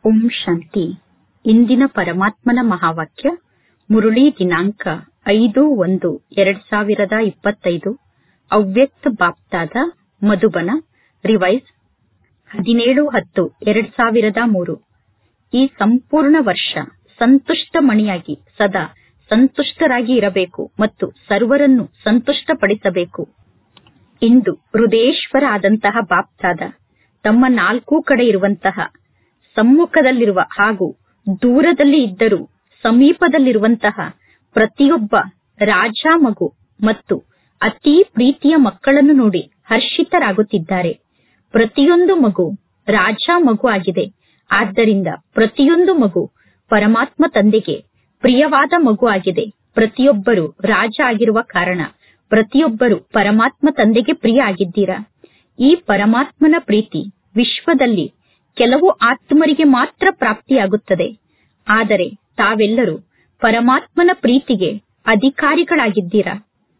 ಓಂ ಶಾಂತಿ ಇಂದಿನ ಪರಮಾತ್ಮನ ಮಹಾವಾಕ್ಯ ಮುರುಳಿ ದಿನಾಂಕ ಐದು ಒಂದು ಎರಡ್ ಸಾವಿರದ ಇಪ್ಪತ್ತೈದು ಅವ್ಯಕ್ತ ಬಾಪ್ತಾದ ಮಧುಬನ ರಿವೈಸ್ ಹದಿನೇಳು ಹತ್ತು ಎರಡ್ ಸಾವಿರದ ಮೂರು ಈ ಸಂಪೂರ್ಣ ವರ್ಷ ಸಂತುಷ್ಟ ಮಣಿಯಾಗಿ ಸದಾ ಸಂತುಷ್ಟರಾಗಿ ಇರಬೇಕು ಮತ್ತು ಸರ್ವರನ್ನು ಸಂತುಷ್ಟಪಡಿಸಬೇಕು ಇಂದು ಹೃದಯೇಶ್ವರ ಆದಂತಹ ಬಾಪ್ತಾದ ತಮ್ಮ ನಾಲ್ಕೂ ಕಡೆ ಇರುವಂತಹ ಸಮ್ಮುಖದಲ್ಲಿರುವ ಹಾಗೂ ದೂರದಲ್ಲಿ ಇದ್ದರೂ ಸಮೀಪದಲ್ಲಿರುವಂತಹ ಪ್ರತಿಯೊಬ್ಬ ರಾಜ ಮಗು ಮತ್ತು ಅತೀ ಪ್ರೀತಿಯ ಮಕ್ಕಳನ್ನು ನೋಡಿ ಹರ್ಷಿತರಾಗುತ್ತಿದ್ದಾರೆ ಪ್ರತಿಯೊಂದು ಮಗು ರಾಜ ಮಗು ಆಗಿದೆ ಆದ್ದರಿಂದ ಪ್ರತಿಯೊಂದು ಮಗು ಪರಮಾತ್ಮ ತಂದೆಗೆ ಪ್ರಿಯವಾದ ಮಗು ಆಗಿದೆ ಪ್ರತಿಯೊಬ್ಬರು ರಾಜ ಆಗಿರುವ ಕಾರಣ ಪ್ರತಿಯೊಬ್ಬರು ಪರಮಾತ್ಮ ತಂದೆಗೆ ಪ್ರಿಯ ಆಗಿದ್ದೀರಾ ಈ ಪರಮಾತ್ಮನ ಪ್ರೀತಿ ವಿಶ್ವದಲ್ಲಿ ಕೆಲವು ಆತ್ಮರಿಗೆ ಮಾತ್ರ ಪ್ರಾಪ್ತಿಯಾಗುತ್ತದೆ ಆದರೆ ತಾವೆಲ್ಲರೂ ಪರಮಾತ್ಮನ ಪ್ರೀತಿಗೆ ಅಧಿಕಾರಿಗಳಾಗಿದ್ದೀರಾ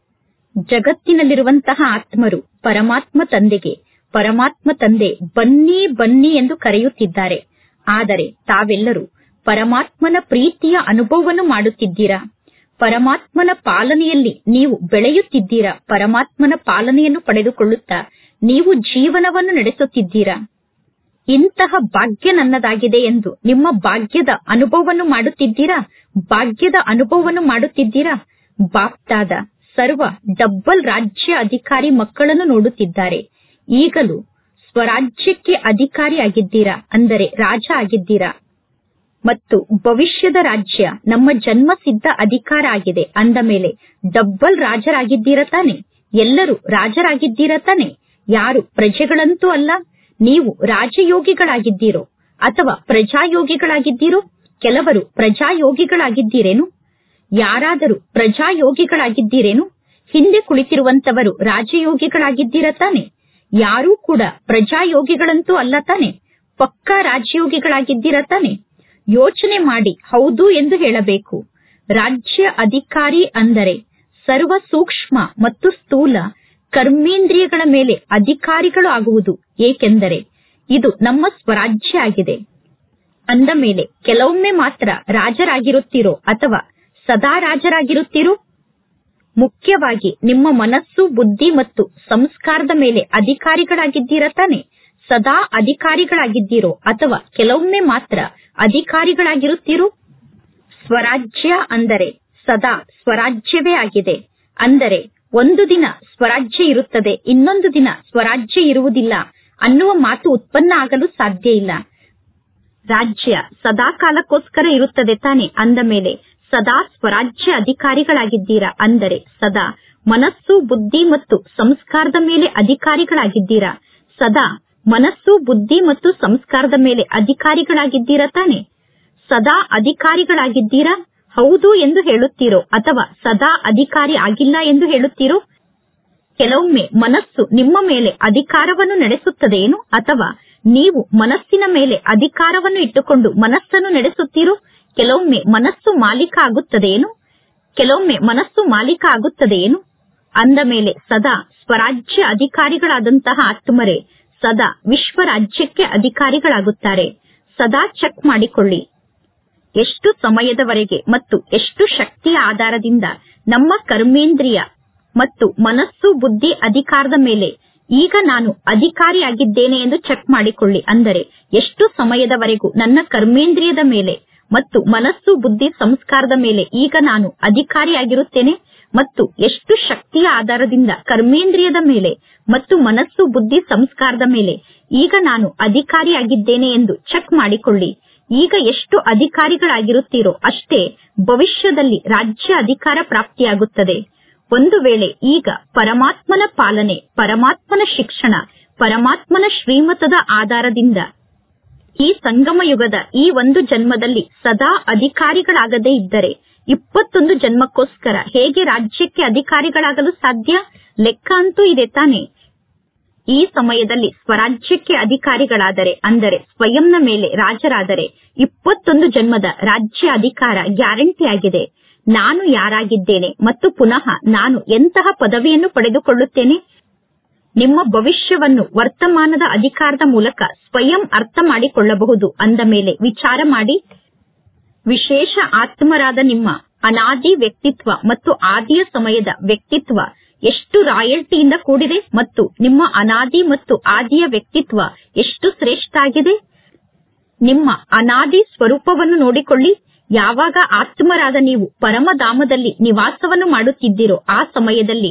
ಜಗತ್ತಿನಲ್ಲಿರುವಂತಹ ಆತ್ಮರು ಪರಮಾತ್ಮ ತಂದೆಗೆ ಪರಮಾತ್ಮ ತಂದೆ ಬನ್ನಿ ಬನ್ನಿ ಎಂದು ಕರೆಯುತ್ತಿದ್ದಾರೆ ಆದರೆ ತಾವೆಲ್ಲರೂ ಪರಮಾತ್ಮನ ಪ್ರೀತಿಯ ಅನುಭವವನ್ನು ಮಾಡುತ್ತಿದ್ದೀರಾ ಪರಮಾತ್ಮನ ಪಾಲನೆಯಲ್ಲಿ ನೀವು ಬೆಳೆಯುತ್ತಿದ್ದೀರಾ ಪರಮಾತ್ಮನ ಪಾಲನೆಯನ್ನು ಪಡೆದುಕೊಳ್ಳುತ್ತಾ ನೀವು ಜೀವನವನ್ನು ನಡೆಸುತ್ತಿದ್ದೀರಾ ಇಂತಹ ಭಾಗ್ಯ ನನ್ನದಾಗಿದೆ ಎಂದು ನಿಮ್ಮ ಭಾಗ್ಯದ ಅನುಭವವನ್ನು ಮಾಡುತ್ತಿದ್ದೀರಾ ಭಾಗ್ಯದ ಅನುಭವವನ್ನು ಮಾಡುತ್ತಿದ್ದೀರಾ ಬಾಪ್ತಾದ ಸರ್ವ ಡಬ್ಬಲ್ ರಾಜ್ಯ ಅಧಿಕಾರಿ ಮಕ್ಕಳನ್ನು ನೋಡುತ್ತಿದ್ದಾರೆ ಈಗಲೂ ಸ್ವರಾಜ್ಯಕ್ಕೆ ಅಧಿಕಾರಿ ಆಗಿದ್ದೀರಾ ಅಂದರೆ ರಾಜ ಆಗಿದ್ದೀರಾ ಮತ್ತು ಭವಿಷ್ಯದ ರಾಜ್ಯ ನಮ್ಮ ಜನ್ಮ ಸಿದ್ಧ ಅಧಿಕಾರ ಆಗಿದೆ ಅಂದ ಮೇಲೆ ಡಬ್ಬಲ್ ರಾಜರಾಗಿದ್ದೀರ ತಾನೆ ಎಲ್ಲರೂ ರಾಜರಾಗಿದ್ದೀರ ತಾನೆ ಯಾರು ಪ್ರಜೆಗಳಂತೂ ಅಲ್ಲ ನೀವು ರಾಜಯೋಗಿಗಳಾಗಿದ್ದೀರೋ ಅಥವಾ ಪ್ರಜಾಯೋಗಿಗಳಾಗಿದ್ದೀರೋ ಕೆಲವರು ಪ್ರಜಾಯೋಗಿಗಳಾಗಿದ್ದೀರೇನು ಯಾರಾದರೂ ಪ್ರಜಾಯೋಗಿಗಳಾಗಿದ್ದೀರೇನು ಹಿಂದೆ ಕುಳಿತಿರುವಂತವರು ರಾಜಯೋಗಿಗಳಾಗಿದ್ದೀರ ತಾನೆ ಯಾರೂ ಕೂಡ ಪ್ರಜಾಯೋಗಿಗಳಂತೂ ಅಲ್ಲ ತಾನೆ ಪಕ್ಕಾ ರಾಜಯೋಗಿಗಳಾಗಿದ್ದೀರ ತಾನೆ ಯೋಚನೆ ಮಾಡಿ ಹೌದು ಎಂದು ಹೇಳಬೇಕು ರಾಜ್ಯ ಅಧಿಕಾರಿ ಅಂದರೆ ಸರ್ವ ಸೂಕ್ಷ್ಮ ಮತ್ತು ಸ್ಥೂಲ ಕರ್ಮೇಂದ್ರಿಯಗಳ ಮೇಲೆ ಅಧಿಕಾರಿಗಳು ಆಗುವುದು ಏಕೆಂದರೆ ಇದು ನಮ್ಮ ಸ್ವರಾಜ್ಯ ಆಗಿದೆ ಅಂದ ಮೇಲೆ ಕೆಲವೊಮ್ಮೆ ಮಾತ್ರ ರಾಜರಾಗಿರುತ್ತೀರೋ ಅಥವಾ ಸದಾ ರಾಜರಾಗಿರುತ್ತೀರೋ ಮುಖ್ಯವಾಗಿ ನಿಮ್ಮ ಮನಸ್ಸು ಬುದ್ಧಿ ಮತ್ತು ಸಂಸ್ಕಾರದ ಮೇಲೆ ಅಧಿಕಾರಿಗಳಾಗಿದ್ದೀರ ತಾನೆ ಸದಾ ಅಧಿಕಾರಿಗಳಾಗಿದ್ದೀರೋ ಅಥವಾ ಕೆಲವೊಮ್ಮೆ ಮಾತ್ರ ಅಧಿಕಾರಿಗಳಾಗಿರುತ್ತೀರೋ ಸ್ವರಾಜ್ಯ ಅಂದರೆ ಸದಾ ಸ್ವರಾಜ್ಯವೇ ಆಗಿದೆ ಅಂದರೆ ಒಂದು ದಿನ ಸ್ವರಾಜ್ಯ ಇರುತ್ತದೆ ಇನ್ನೊಂದು ದಿನ ಸ್ವರಾಜ್ಯ ಇರುವುದಿಲ್ಲ ಅನ್ನುವ ಮಾತು ಉತ್ಪನ್ನ ಆಗಲು ಸಾಧ್ಯ ಇಲ್ಲ ರಾಜ್ಯ ಸದಾ ಕಾಲಕ್ಕೋಸ್ಕರ ಇರುತ್ತದೆ ತಾನೆ ಅಂದ ಮೇಲೆ ಸದಾ ಸ್ವರಾಜ್ಯ ಅಧಿಕಾರಿಗಳಾಗಿದ್ದೀರಾ ಅಂದರೆ ಸದಾ ಮನಸ್ಸು ಬುದ್ಧಿ ಮತ್ತು ಸಂಸ್ಕಾರದ ಮೇಲೆ ಅಧಿಕಾರಿಗಳಾಗಿದ್ದೀರಾ ಸದಾ ಮನಸ್ಸು ಬುದ್ಧಿ ಮತ್ತು ಸಂಸ್ಕಾರದ ಮೇಲೆ ಅಧಿಕಾರಿಗಳಾಗಿದ್ದೀರಾ ತಾನೆ ಸದಾ ಅಧಿಕಾರಿಗಳಾಗಿದ್ದೀರಾ ಹೌದು ಎಂದು ಹೇಳುತ್ತೀರೋ ಅಥವಾ ಸದಾ ಅಧಿಕಾರಿ ಆಗಿಲ್ಲ ಎಂದು ಹೇಳುತ್ತೀರೋ ಕೆಲವೊಮ್ಮೆ ಮನಸ್ಸು ನಿಮ್ಮ ಮೇಲೆ ಅಧಿಕಾರವನ್ನು ನಡೆಸುತ್ತದೆಯೇನು ಅಥವಾ ನೀವು ಮನಸ್ಸಿನ ಮೇಲೆ ಅಧಿಕಾರವನ್ನು ಇಟ್ಟುಕೊಂಡು ಮನಸ್ಸನ್ನು ನಡೆಸುತ್ತೀರೋ ಕೆಲವೊಮ್ಮೆ ಮನಸ್ಸು ಮಾಲೀಕ ಆಗುತ್ತದೆಯೇನು ಕೆಲವೊಮ್ಮೆ ಮನಸ್ಸು ಮಾಲೀಕ ಆಗುತ್ತದೆಯೇನು ಅಂದ ಮೇಲೆ ಸದಾ ಸ್ವರಾಜ್ಯ ಅಧಿಕಾರಿಗಳಾದಂತಹ ಆತ್ಮರೇ ಸದಾ ವಿಶ್ವ ರಾಜ್ಯಕ್ಕೆ ಅಧಿಕಾರಿಗಳಾಗುತ್ತಾರೆ ಸದಾ ಚೆಕ್ ಮಾಡಿಕೊಳ್ಳಿ ಎಷ್ಟು ಸಮಯದವರೆಗೆ ಮತ್ತು ಎಷ್ಟು ಶಕ್ತಿಯ ಆಧಾರದಿಂದ ನಮ್ಮ ಕರ್ಮೇಂದ್ರಿಯ ಮತ್ತು ಮನಸ್ಸು ಬುದ್ಧಿ ಅಧಿಕಾರದ ಮೇಲೆ ಈಗ ನಾನು ಅಧಿಕಾರಿಯಾಗಿದ್ದೇನೆ ಎಂದು ಚೆಕ್ ಮಾಡಿಕೊಳ್ಳಿ ಅಂದರೆ ಎಷ್ಟು ಸಮಯದವರೆಗೂ ನನ್ನ ಕರ್ಮೇಂದ್ರಿಯದ ಮೇಲೆ ಮತ್ತು ಮನಸ್ಸು ಬುದ್ಧಿ ಸಂಸ್ಕಾರದ ಮೇಲೆ ಈಗ ನಾನು ಅಧಿಕಾರಿಯಾಗಿರುತ್ತೇನೆ ಮತ್ತು ಎಷ್ಟು ಶಕ್ತಿಯ ಆಧಾರದಿಂದ ಕರ್ಮೇಂದ್ರಿಯದ ಮೇಲೆ ಮತ್ತು ಮನಸ್ಸು ಬುದ್ಧಿ ಸಂಸ್ಕಾರದ ಮೇಲೆ ಈಗ ನಾನು ಅಧಿಕಾರಿಯಾಗಿದ್ದೇನೆ ಎಂದು ಚೆಕ್ ಮಾಡಿಕೊಳ್ಳಿ ಈಗ ಎಷ್ಟು ಅಧಿಕಾರಿಗಳಾಗಿರುತ್ತೀರೋ ಅಷ್ಟೇ ಭವಿಷ್ಯದಲ್ಲಿ ರಾಜ್ಯ ಅಧಿಕಾರ ಪ್ರಾಪ್ತಿಯಾಗುತ್ತದೆ ಒಂದು ವೇಳೆ ಈಗ ಪರಮಾತ್ಮನ ಪಾಲನೆ ಪರಮಾತ್ಮನ ಶಿಕ್ಷಣ ಪರಮಾತ್ಮನ ಶ್ರೀಮತದ ಆಧಾರದಿಂದ ಈ ಸಂಗಮ ಯುಗದ ಈ ಒಂದು ಜನ್ಮದಲ್ಲಿ ಸದಾ ಅಧಿಕಾರಿಗಳಾಗದೇ ಇದ್ದರೆ ಇಪ್ಪತ್ತೊಂದು ಜನ್ಮಕ್ಕೋಸ್ಕರ ಹೇಗೆ ರಾಜ್ಯಕ್ಕೆ ಅಧಿಕಾರಿಗಳಾಗಲು ಸಾಧ್ಯ ಲೆಕ್ಕ ಅಂತೂ ಇದೆ ತಾನೆ ಈ ಸಮಯದಲ್ಲಿ ಸ್ವರಾಜ್ಯಕ್ಕೆ ಅಧಿಕಾರಿಗಳಾದರೆ ಅಂದರೆ ಸ್ವಯಂನ ಮೇಲೆ ರಾಜರಾದರೆ ಇಪ್ಪತ್ತೊಂದು ಜನ್ಮದ ರಾಜ್ಯ ಅಧಿಕಾರ ಗ್ಯಾರಂಟಿ ಆಗಿದೆ ನಾನು ಯಾರಾಗಿದ್ದೇನೆ ಮತ್ತು ಪುನಃ ನಾನು ಎಂತಹ ಪದವಿಯನ್ನು ಪಡೆದುಕೊಳ್ಳುತ್ತೇನೆ ನಿಮ್ಮ ಭವಿಷ್ಯವನ್ನು ವರ್ತಮಾನದ ಅಧಿಕಾರದ ಮೂಲಕ ಸ್ವಯಂ ಅರ್ಥ ಮಾಡಿಕೊಳ್ಳಬಹುದು ಅಂದ ಮೇಲೆ ವಿಚಾರ ಮಾಡಿ ವಿಶೇಷ ಆತ್ಮರಾದ ನಿಮ್ಮ ಅನಾದಿ ವ್ಯಕ್ತಿತ್ವ ಮತ್ತು ಆದಿಯ ಸಮಯದ ವ್ಯಕ್ತಿತ್ವ ಎಷ್ಟು ರಾಯಲ್ಟಿಯಿಂದ ಕೂಡಿದೆ ಮತ್ತು ನಿಮ್ಮ ಅನಾದಿ ಮತ್ತು ಆದಿಯ ವ್ಯಕ್ತಿತ್ವ ಎಷ್ಟು ಶ್ರೇಷ್ಠ ಆಗಿದೆ ನಿಮ್ಮ ಅನಾದಿ ಸ್ವರೂಪವನ್ನು ನೋಡಿಕೊಳ್ಳಿ ಯಾವಾಗ ಆತ್ಮರಾದ ನೀವು ಪರಮಧಾಮದಲ್ಲಿ ನಿವಾಸವನ್ನು ಮಾಡುತ್ತಿದ್ದೀರೋ ಆ ಸಮಯದಲ್ಲಿ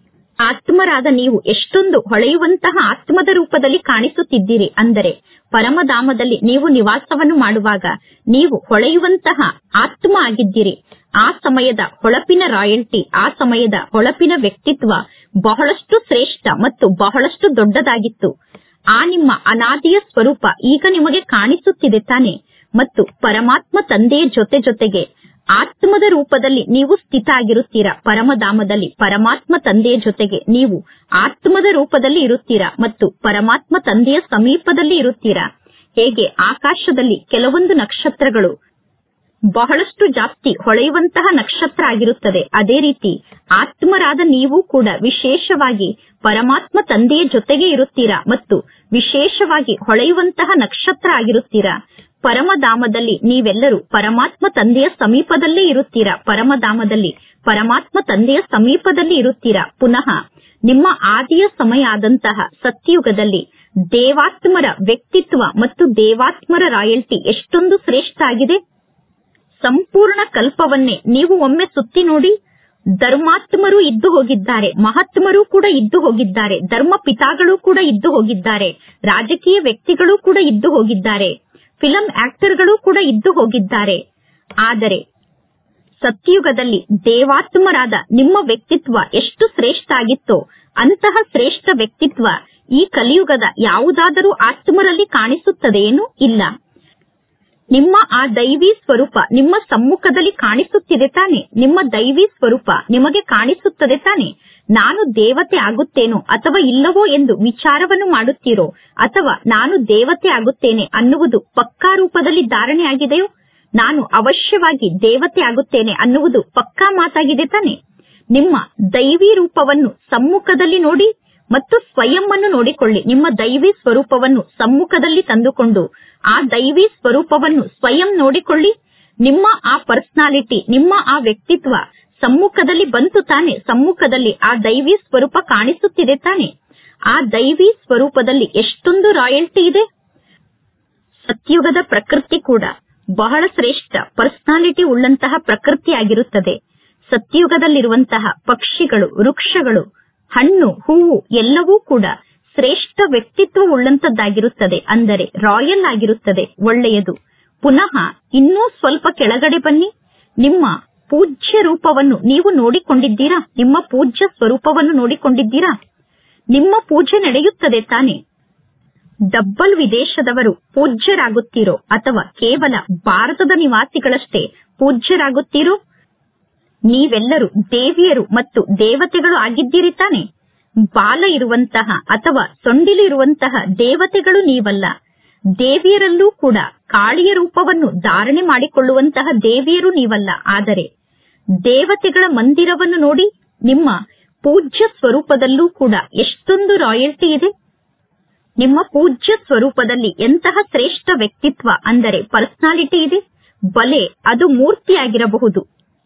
ಆತ್ಮರಾದ ನೀವು ಎಷ್ಟೊಂದು ಹೊಳೆಯುವಂತಹ ಆತ್ಮದ ರೂಪದಲ್ಲಿ ಕಾಣಿಸುತ್ತಿದ್ದೀರಿ ಅಂದರೆ ಪರಮಧಾಮದಲ್ಲಿ ನೀವು ನಿವಾಸವನ್ನು ಮಾಡುವಾಗ ನೀವು ಹೊಳೆಯುವಂತಹ ಆತ್ಮ ಆಗಿದ್ದೀರಿ ಆ ಸಮಯದ ಹೊಳಪಿನ ರಾಯಲ್ಟಿ ಆ ಸಮಯದ ಹೊಳಪಿನ ವ್ಯಕ್ತಿತ್ವ ಬಹಳಷ್ಟು ಶ್ರೇಷ್ಠ ಮತ್ತು ಬಹಳಷ್ಟು ದೊಡ್ಡದಾಗಿತ್ತು ಆ ನಿಮ್ಮ ಅನಾದಿಯ ಸ್ವರೂಪ ಈಗ ನಿಮಗೆ ಕಾಣಿಸುತ್ತಿದೆ ತಾನೆ ಮತ್ತು ಪರಮಾತ್ಮ ತಂದೆಯ ಜೊತೆ ಜೊತೆಗೆ ಆತ್ಮದ ರೂಪದಲ್ಲಿ ನೀವು ಸ್ಥಿತ ಆಗಿರುತ್ತೀರಾ ಪರಮಧಾಮದಲ್ಲಿ ಪರಮಾತ್ಮ ತಂದೆಯ ಜೊತೆಗೆ ನೀವು ಆತ್ಮದ ರೂಪದಲ್ಲಿ ಇರುತ್ತೀರಾ ಮತ್ತು ಪರಮಾತ್ಮ ತಂದೆಯ ಸಮೀಪದಲ್ಲಿ ಇರುತ್ತೀರಾ ಹೇಗೆ ಆಕಾಶದಲ್ಲಿ ಕೆಲವೊಂದು ನಕ್ಷತ್ರಗಳು ಬಹಳಷ್ಟು ಜಾಸ್ತಿ ಹೊಳೆಯುವಂತಹ ನಕ್ಷತ್ರ ಆಗಿರುತ್ತದೆ ಅದೇ ರೀತಿ ಆತ್ಮರಾದ ನೀವು ಕೂಡ ವಿಶೇಷವಾಗಿ ಪರಮಾತ್ಮ ತಂದೆಯ ಜೊತೆಗೆ ಇರುತ್ತೀರಾ ಮತ್ತು ವಿಶೇಷವಾಗಿ ಹೊಳೆಯುವಂತಹ ನಕ್ಷತ್ರ ಆಗಿರುತ್ತೀರಾ ಪರಮಧಾಮದಲ್ಲಿ ನೀವೆಲ್ಲರೂ ಪರಮಾತ್ಮ ತಂದೆಯ ಸಮೀಪದಲ್ಲೇ ಇರುತ್ತೀರಾ ಪರಮಧಾಮದಲ್ಲಿ ಪರಮಾತ್ಮ ತಂದೆಯ ಸಮೀಪದಲ್ಲಿ ಇರುತ್ತೀರಾ ಪುನಃ ನಿಮ್ಮ ಆದಿಯ ಸಮಯ ಆದಂತಹ ಸತ್ಯುಗದಲ್ಲಿ ದೇವಾತ್ಮರ ವ್ಯಕ್ತಿತ್ವ ಮತ್ತು ದೇವಾತ್ಮರ ರಾಯಲ್ಟಿ ಎಷ್ಟೊಂದು ಶ್ರೇಷ್ಠ ಆಗಿದೆ ಸಂಪೂರ್ಣ ಕಲ್ಪವನ್ನೇ ನೀವು ಒಮ್ಮೆ ಸುತ್ತಿ ನೋಡಿ ಧರ್ಮಾತ್ಮರು ಇದ್ದು ಹೋಗಿದ್ದಾರೆ ಮಹಾತ್ಮರು ಕೂಡ ಇದ್ದು ಹೋಗಿದ್ದಾರೆ ಧರ್ಮ ಪಿತಾಗಳು ಕೂಡ ಇದ್ದು ಹೋಗಿದ್ದಾರೆ ರಾಜಕೀಯ ವ್ಯಕ್ತಿಗಳು ಕೂಡ ಇದ್ದು ಹೋಗಿದ್ದಾರೆ ಫಿಲಂ ಆಕ್ಟರ್ಗಳು ಕೂಡ ಇದ್ದು ಹೋಗಿದ್ದಾರೆ ಆದರೆ ಸತ್ಯುಗದಲ್ಲಿ ದೇವಾತ್ಮರಾದ ನಿಮ್ಮ ವ್ಯಕ್ತಿತ್ವ ಎಷ್ಟು ಶ್ರೇಷ್ಠ ಆಗಿತ್ತೋ ಅಂತಹ ಶ್ರೇಷ್ಠ ವ್ಯಕ್ತಿತ್ವ ಈ ಕಲಿಯುಗದ ಯಾವುದಾದರೂ ಆತ್ಮರಲ್ಲಿ ಕಾಣಿಸುತ್ತದೆಯೇನು ಇಲ್ಲ ನಿಮ್ಮ ಆ ದೈವಿ ಸ್ವರೂಪ ನಿಮ್ಮ ಸಮ್ಮುಖದಲ್ಲಿ ಕಾಣಿಸುತ್ತಿದೆ ತಾನೆ ನಿಮ್ಮ ದೈವಿ ಸ್ವರೂಪ ನಿಮಗೆ ಕಾಣಿಸುತ್ತದೆ ತಾನೆ ನಾನು ದೇವತೆ ಆಗುತ್ತೇನೋ ಅಥವಾ ಇಲ್ಲವೋ ಎಂದು ವಿಚಾರವನ್ನು ಮಾಡುತ್ತೀರೋ ಅಥವಾ ನಾನು ದೇವತೆ ಆಗುತ್ತೇನೆ ಅನ್ನುವುದು ಪಕ್ಕಾ ರೂಪದಲ್ಲಿ ಧಾರಣೆ ಆಗಿದೆಯೋ ನಾನು ಅವಶ್ಯವಾಗಿ ದೇವತೆ ಆಗುತ್ತೇನೆ ಅನ್ನುವುದು ಪಕ್ಕಾ ಮಾತಾಗಿದೆ ತಾನೆ ನಿಮ್ಮ ದೈವಿ ರೂಪವನ್ನು ಸಮ್ಮುಖದಲ್ಲಿ ನೋಡಿ ಮತ್ತು ಸ್ವಯಂ ಅನ್ನು ನೋಡಿಕೊಳ್ಳಿ ನಿಮ್ಮ ದೈವಿ ಸ್ವರೂಪವನ್ನು ಸಮ್ಮುಖದಲ್ಲಿ ತಂದುಕೊಂಡು ಆ ದೈವಿ ಸ್ವರೂಪವನ್ನು ಸ್ವಯಂ ನೋಡಿಕೊಳ್ಳಿ ನಿಮ್ಮ ಆ ಪರ್ಸನಾಲಿಟಿ ನಿಮ್ಮ ಆ ವ್ಯಕ್ತಿತ್ವ ಸಮ್ಮುಖದಲ್ಲಿ ಬಂತು ತಾನೆ ಸಮ್ಮುಖದಲ್ಲಿ ಆ ದೈವಿ ಸ್ವರೂಪ ಕಾಣಿಸುತ್ತಿದೆ ತಾನೆ ಆ ದೈವಿ ಸ್ವರೂಪದಲ್ಲಿ ಎಷ್ಟೊಂದು ರಾಯಲ್ಟಿ ಇದೆ ಸತ್ಯುಗದ ಪ್ರಕೃತಿ ಕೂಡ ಬಹಳ ಶ್ರೇಷ್ಠ ಪರ್ಸನಾಲಿಟಿ ಉಳ್ಳಂತಹ ಪ್ರಕೃತಿಯಾಗಿರುತ್ತದೆ ಸತ್ಯುಗದಲ್ಲಿರುವಂತಹ ಪಕ್ಷಿಗಳು ವೃಕ್ಷಗಳು ಹಣ್ಣು ಹೂವು ಎಲ್ಲವೂ ಕೂಡ ಶ್ರೇಷ್ಠ ವ್ಯಕ್ತಿತ್ವ ಉಳ್ಳಂತದ್ದಾಗಿರುತ್ತದೆ ಅಂದರೆ ರಾಯಲ್ ಆಗಿರುತ್ತದೆ ಒಳ್ಳೆಯದು ಪುನಃ ಇನ್ನೂ ಸ್ವಲ್ಪ ಕೆಳಗಡೆ ಬನ್ನಿ ನಿಮ್ಮ ಪೂಜ್ಯ ರೂಪವನ್ನು ನೀವು ನೋಡಿಕೊಂಡಿದ್ದೀರಾ ನಿಮ್ಮ ಪೂಜ್ಯ ಸ್ವರೂಪವನ್ನು ನೋಡಿಕೊಂಡಿದ್ದೀರಾ ನಿಮ್ಮ ಪೂಜೆ ನಡೆಯುತ್ತದೆ ತಾನೆ ಡಬ್ಬಲ್ ವಿದೇಶದವರು ಪೂಜ್ಯರಾಗುತ್ತೀರೋ ಅಥವಾ ಕೇವಲ ಭಾರತದ ನಿವಾಸಿಗಳಷ್ಟೇ ಪೂಜ್ಯರಾಗುತ್ತೀರೋ ನೀವೆಲ್ಲರೂ ದೇವಿಯರು ಮತ್ತು ದೇವತೆಗಳು ಆಗಿದ್ದೀರಿ ತಾನೆ ಬಾಲ ಇರುವಂತಹ ಅಥವಾ ಸೊಂಡಿಲು ಇರುವಂತಹ ದೇವತೆಗಳು ನೀವಲ್ಲ ದೇವಿಯರಲ್ಲೂ ಕೂಡ ಕಾಳಿಯ ರೂಪವನ್ನು ಧಾರಣೆ ಮಾಡಿಕೊಳ್ಳುವಂತಹ ದೇವಿಯರು ನೀವಲ್ಲ ಆದರೆ ದೇವತೆಗಳ ಮಂದಿರವನ್ನು ನೋಡಿ ನಿಮ್ಮ ಪೂಜ್ಯ ಸ್ವರೂಪದಲ್ಲೂ ಕೂಡ ಎಷ್ಟೊಂದು ರಾಯಲ್ಟಿ ಇದೆ ನಿಮ್ಮ ಪೂಜ್ಯ ಸ್ವರೂಪದಲ್ಲಿ ಎಂತಹ ಶ್ರೇಷ್ಠ ವ್ಯಕ್ತಿತ್ವ ಅಂದರೆ ಪರ್ಸನಾಲಿಟಿ ಇದೆ ಬಲೆ ಅದು ಮೂರ್ತಿಯಾಗಿರಬಹುದು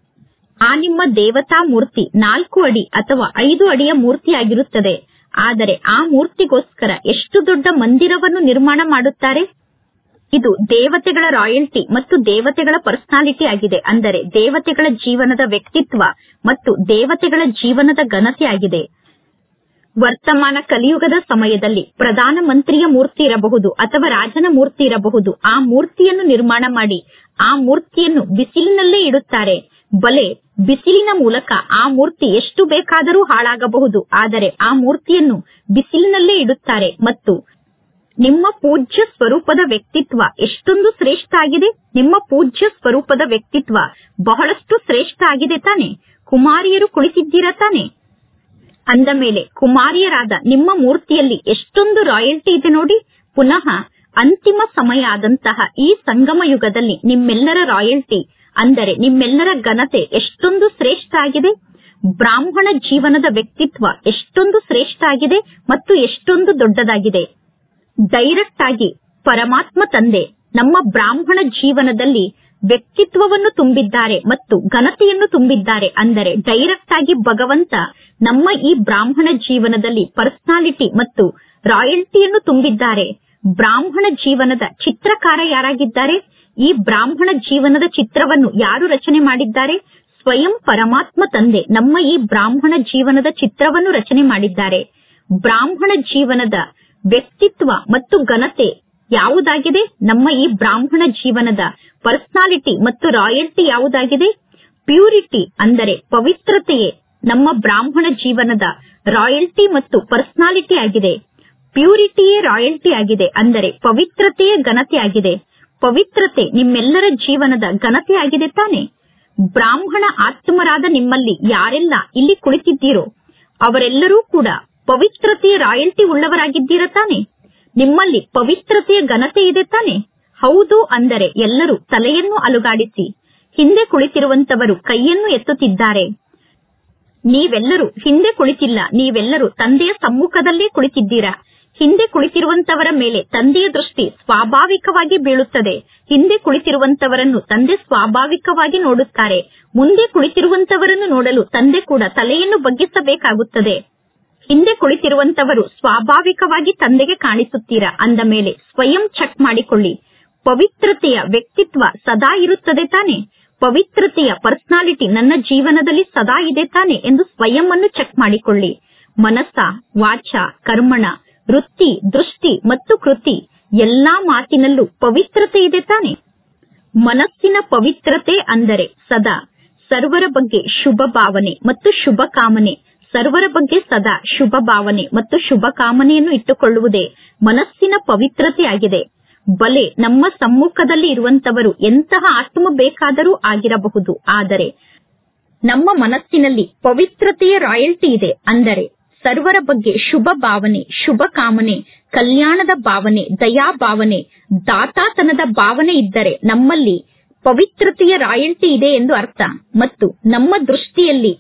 ಆ ನಿಮ್ಮ ದೇವತಾ ಮೂರ್ತಿ ನಾಲ್ಕು ಅಡಿ ಅಥವಾ ಐದು ಅಡಿಯ ಮೂರ್ತಿಯಾಗಿರುತ್ತದೆ ಆದರೆ ಆ ಮೂರ್ತಿಗೋಸ್ಕರ ಎಷ್ಟು ದೊಡ್ಡ ಮಂದಿರವನ್ನು ನಿರ್ಮಾಣ ಮಾಡುತ್ತಾರೆ ಇದು ದೇವತೆಗಳ ರಾಯಲ್ಟಿ ಮತ್ತು ದೇವತೆಗಳ ಪರ್ಸನಾಲಿಟಿ ಆಗಿದೆ ಅಂದರೆ ದೇವತೆಗಳ ಜೀವನದ ವ್ಯಕ್ತಿತ್ವ ಮತ್ತು ದೇವತೆಗಳ ಜೀವನದ ಘನತೆ ಆಗಿದೆ ವರ್ತಮಾನ ಕಲಿಯುಗದ ಸಮಯದಲ್ಲಿ ಪ್ರಧಾನ ಮಂತ್ರಿಯ ಮೂರ್ತಿ ಇರಬಹುದು ಅಥವಾ ರಾಜನ ಮೂರ್ತಿ ಇರಬಹುದು ಆ ಮೂರ್ತಿಯನ್ನು ನಿರ್ಮಾಣ ಮಾಡಿ ಆ ಮೂರ್ತಿಯನ್ನು ಬಿಸಿಲಿನಲ್ಲೇ ಇಡುತ್ತಾರೆ ಬಲೆ ಬಿಸಿಲಿನ ಮೂಲಕ ಆ ಮೂರ್ತಿ ಎಷ್ಟು ಬೇಕಾದರೂ ಹಾಳಾಗಬಹುದು ಆದರೆ ಆ ಮೂರ್ತಿಯನ್ನು ಬಿಸಿಲಿನಲ್ಲೇ ಇಡುತ್ತಾರೆ ಮತ್ತು ನಿಮ್ಮ ಪೂಜ್ಯ ಸ್ವರೂಪದ ವ್ಯಕ್ತಿತ್ವ ಎಷ್ಟೊಂದು ಶ್ರೇಷ್ಠ ಆಗಿದೆ ನಿಮ್ಮ ಪೂಜ್ಯ ಸ್ವರೂಪದ ವ್ಯಕ್ತಿತ್ವ ಬಹಳಷ್ಟು ಶ್ರೇಷ್ಠ ಆಗಿದೆ ತಾನೆ ಕುಮಾರಿಯರು ಕುಳಿತಿದ್ದೀರಾ ತಾನೆ ಅಂದ ಮೇಲೆ ಕುಮಾರಿಯರಾದ ನಿಮ್ಮ ಮೂರ್ತಿಯಲ್ಲಿ ಎಷ್ಟೊಂದು ರಾಯಲ್ಟಿ ಇದೆ ನೋಡಿ ಪುನಃ ಅಂತಿಮ ಸಮಯ ಆದಂತಹ ಈ ಸಂಗಮ ಯುಗದಲ್ಲಿ ನಿಮ್ಮೆಲ್ಲರ ರಾಯಲ್ಟಿ ಅಂದರೆ ನಿಮ್ಮೆಲ್ಲರ ಘನತೆ ಎಷ್ಟೊಂದು ಶ್ರೇಷ್ಠ ಆಗಿದೆ ಬ್ರಾಹ್ಮಣ ಜೀವನದ ವ್ಯಕ್ತಿತ್ವ ಎಷ್ಟೊಂದು ಶ್ರೇಷ್ಠ ಆಗಿದೆ ಮತ್ತು ಎಷ್ಟೊಂದು ದೊಡ್ಡದಾಗಿದೆ ಡೈರೆಕ್ಟ್ ಆಗಿ ಪರಮಾತ್ಮ ತಂದೆ ನಮ್ಮ ಬ್ರಾಹ್ಮಣ ಜೀವನದಲ್ಲಿ ವ್ಯಕ್ತಿತ್ವವನ್ನು ತುಂಬಿದ್ದಾರೆ ಮತ್ತು ಘನತೆಯನ್ನು ತುಂಬಿದ್ದಾರೆ ಅಂದರೆ ಡೈರೆಕ್ಟ್ ಆಗಿ ಭಗವಂತ ನಮ್ಮ ಈ ಬ್ರಾಹ್ಮಣ ಜೀವನದಲ್ಲಿ ಪರ್ಸನಾಲಿಟಿ ಮತ್ತು ರಾಯಲ್ಟಿಯನ್ನು ತುಂಬಿದ್ದಾರೆ ಬ್ರಾಹ್ಮಣ ಜೀವನದ ಚಿತ್ರಕಾರ ಯಾರಾಗಿದ್ದಾರೆ ಈ ಬ್ರಾಹ್ಮಣ ಜೀವನದ ಚಿತ್ರವನ್ನು ಯಾರು ರಚನೆ ಮಾಡಿದ್ದಾರೆ ಸ್ವಯಂ ಪರಮಾತ್ಮ ತಂದೆ ನಮ್ಮ ಈ ಬ್ರಾಹ್ಮಣ ಜೀವನದ ಚಿತ್ರವನ್ನು ರಚನೆ ಮಾಡಿದ್ದಾರೆ ಬ್ರಾಹ್ಮಣ ಜೀವನದ ವ್ಯಕ್ತಿತ್ವ ಮತ್ತು ಘನತೆ ಯಾವುದಾಗಿದೆ ನಮ್ಮ ಈ ಬ್ರಾಹ್ಮಣ ಜೀವನದ ಪರ್ಸನಾಲಿಟಿ ಮತ್ತು ರಾಯಲ್ಟಿ ಯಾವುದಾಗಿದೆ ಪ್ಯೂರಿಟಿ ಅಂದರೆ ಪವಿತ್ರತೆಯೇ ನಮ್ಮ ಬ್ರಾಹ್ಮಣ ಜೀವನದ ರಾಯಲ್ಟಿ ಮತ್ತು ಪರ್ಸನಾಲಿಟಿ ಆಗಿದೆ ಪ್ಯೂರಿಟಿಯೇ ರಾಯಲ್ಟಿ ಆಗಿದೆ ಅಂದರೆ ಪವಿತ್ರತೆಯೇ ಘನತೆ ಆಗಿದೆ ಪವಿತ್ರತೆ ನಿಮ್ಮೆಲ್ಲರ ಜೀವನದ ಘನತೆ ಆಗಿದೆ ತಾನೆ ಬ್ರಾಹ್ಮಣ ಆತ್ಮರಾದ ನಿಮ್ಮಲ್ಲಿ ಯಾರೆಲ್ಲ ಇಲ್ಲಿ ಕುಳಿತಿದ್ದೀರೋ ಅವರೆಲ್ಲರೂ ಕೂಡ ಪವಿತ್ರತೆಯ ರಾಯಲ್ಟಿ ಉಳ್ಳವರಾಗಿದ್ದೀರ ತಾನೆ ನಿಮ್ಮಲ್ಲಿ ಪವಿತ್ರತೆಯ ಘನತೆ ಇದೆ ತಾನೆ ಹೌದು ಅಂದರೆ ಎಲ್ಲರೂ ತಲೆಯನ್ನು ಅಲುಗಾಡಿಸಿ ಹಿಂದೆ ಕುಳಿತಿರುವಂತವರು ಕೈಯನ್ನು ಎತ್ತುತ್ತಿದ್ದಾರೆ ನೀವೆಲ್ಲರೂ ಹಿಂದೆ ಕುಳಿತಿಲ್ಲ ನೀವೆಲ್ಲರೂ ತಂದೆಯ ಸಮ್ಮುಖದಲ್ಲೇ ಕುಳಿತಿದ್ದೀರಾ ಹಿಂದೆ ಕುಳಿತಿರುವಂತವರ ಮೇಲೆ ತಂದೆಯ ದೃಷ್ಟಿ ಸ್ವಾಭಾವಿಕವಾಗಿ ಬೀಳುತ್ತದೆ ಹಿಂದೆ ಕುಳಿತಿರುವಂತವರನ್ನು ತಂದೆ ಸ್ವಾಭಾವಿಕವಾಗಿ ನೋಡುತ್ತಾರೆ ಮುಂದೆ ಕುಳಿತಿರುವಂತವರನ್ನು ನೋಡಲು ತಂದೆ ಕೂಡ ತಲೆಯನ್ನು ಬಗ್ಗಿಸಬೇಕಾಗುತ್ತದೆ ಹಿಂದೆ ಕುಳಿತಿರುವಂತವರು ಸ್ವಾಭಾವಿಕವಾಗಿ ತಂದೆಗೆ ಕಾಣಿಸುತ್ತೀರಾ ಅಂದ ಮೇಲೆ ಸ್ವಯಂ ಚೆಕ್ ಮಾಡಿಕೊಳ್ಳಿ ಪವಿತ್ರತೆಯ ವ್ಯಕ್ತಿತ್ವ ಸದಾ ಇರುತ್ತದೆ ತಾನೆ ಪವಿತ್ರತೆಯ ಪರ್ಸನಾಲಿಟಿ ನನ್ನ ಜೀವನದಲ್ಲಿ ಸದಾ ಇದೆ ತಾನೆ ಎಂದು ಸ್ವಯಂ ಅನ್ನು ಚೆಕ್ ಮಾಡಿಕೊಳ್ಳಿ ಮನಸ್ಸ ವಾಚ ಕರ್ಮಣ ವೃತ್ತಿ ದೃಷ್ಟಿ ಮತ್ತು ಕೃತಿ ಎಲ್ಲಾ ಮಾತಿನಲ್ಲೂ ಪವಿತ್ರತೆ ಇದೆ ತಾನೆ ಮನಸ್ಸಿನ ಪವಿತ್ರತೆ ಅಂದರೆ ಸದಾ ಸರ್ವರ ಬಗ್ಗೆ ಶುಭ ಭಾವನೆ ಮತ್ತು ಶುಭ ಕಾಮನೆ ಸರ್ವರ ಬಗ್ಗೆ ಸದಾ ಶುಭ ಭಾವನೆ ಮತ್ತು ಶುಭ ಕಾಮನೆಯನ್ನು ಇಟ್ಟುಕೊಳ್ಳುವುದೇ ಮನಸ್ಸಿನ ಪವಿತ್ರತೆಯಾಗಿದೆ ಬಲೆ ನಮ್ಮ ಸಮ್ಮುಖದಲ್ಲಿ ಇರುವಂತವರು ಎಂತಹ ಆತ್ಮ ಬೇಕಾದರೂ ಆಗಿರಬಹುದು ಆದರೆ ನಮ್ಮ ಮನಸ್ಸಿನಲ್ಲಿ ಪವಿತ್ರತೆಯ ರಾಯಲ್ಟಿ ಇದೆ ಅಂದರೆ ಸರ್ವರ ಬಗ್ಗೆ ಶುಭ ಭಾವನೆ ಶುಭ ಕಾಮನೆ ಕಲ್ಯಾಣದ ಭಾವನೆ ದಯಾ ಭಾವನೆ ದಾತಾತನದ ಭಾವನೆ ಇದ್ದರೆ ನಮ್ಮಲ್ಲಿ ಪವಿತ್ರತೆಯ ರಾಯಲ್ಟಿ ಇದೆ ಎಂದು ಅರ್ಥ ಮತ್ತು ನಮ್ಮ ದೃಷ್ಟಿಯಲ್ಲಿ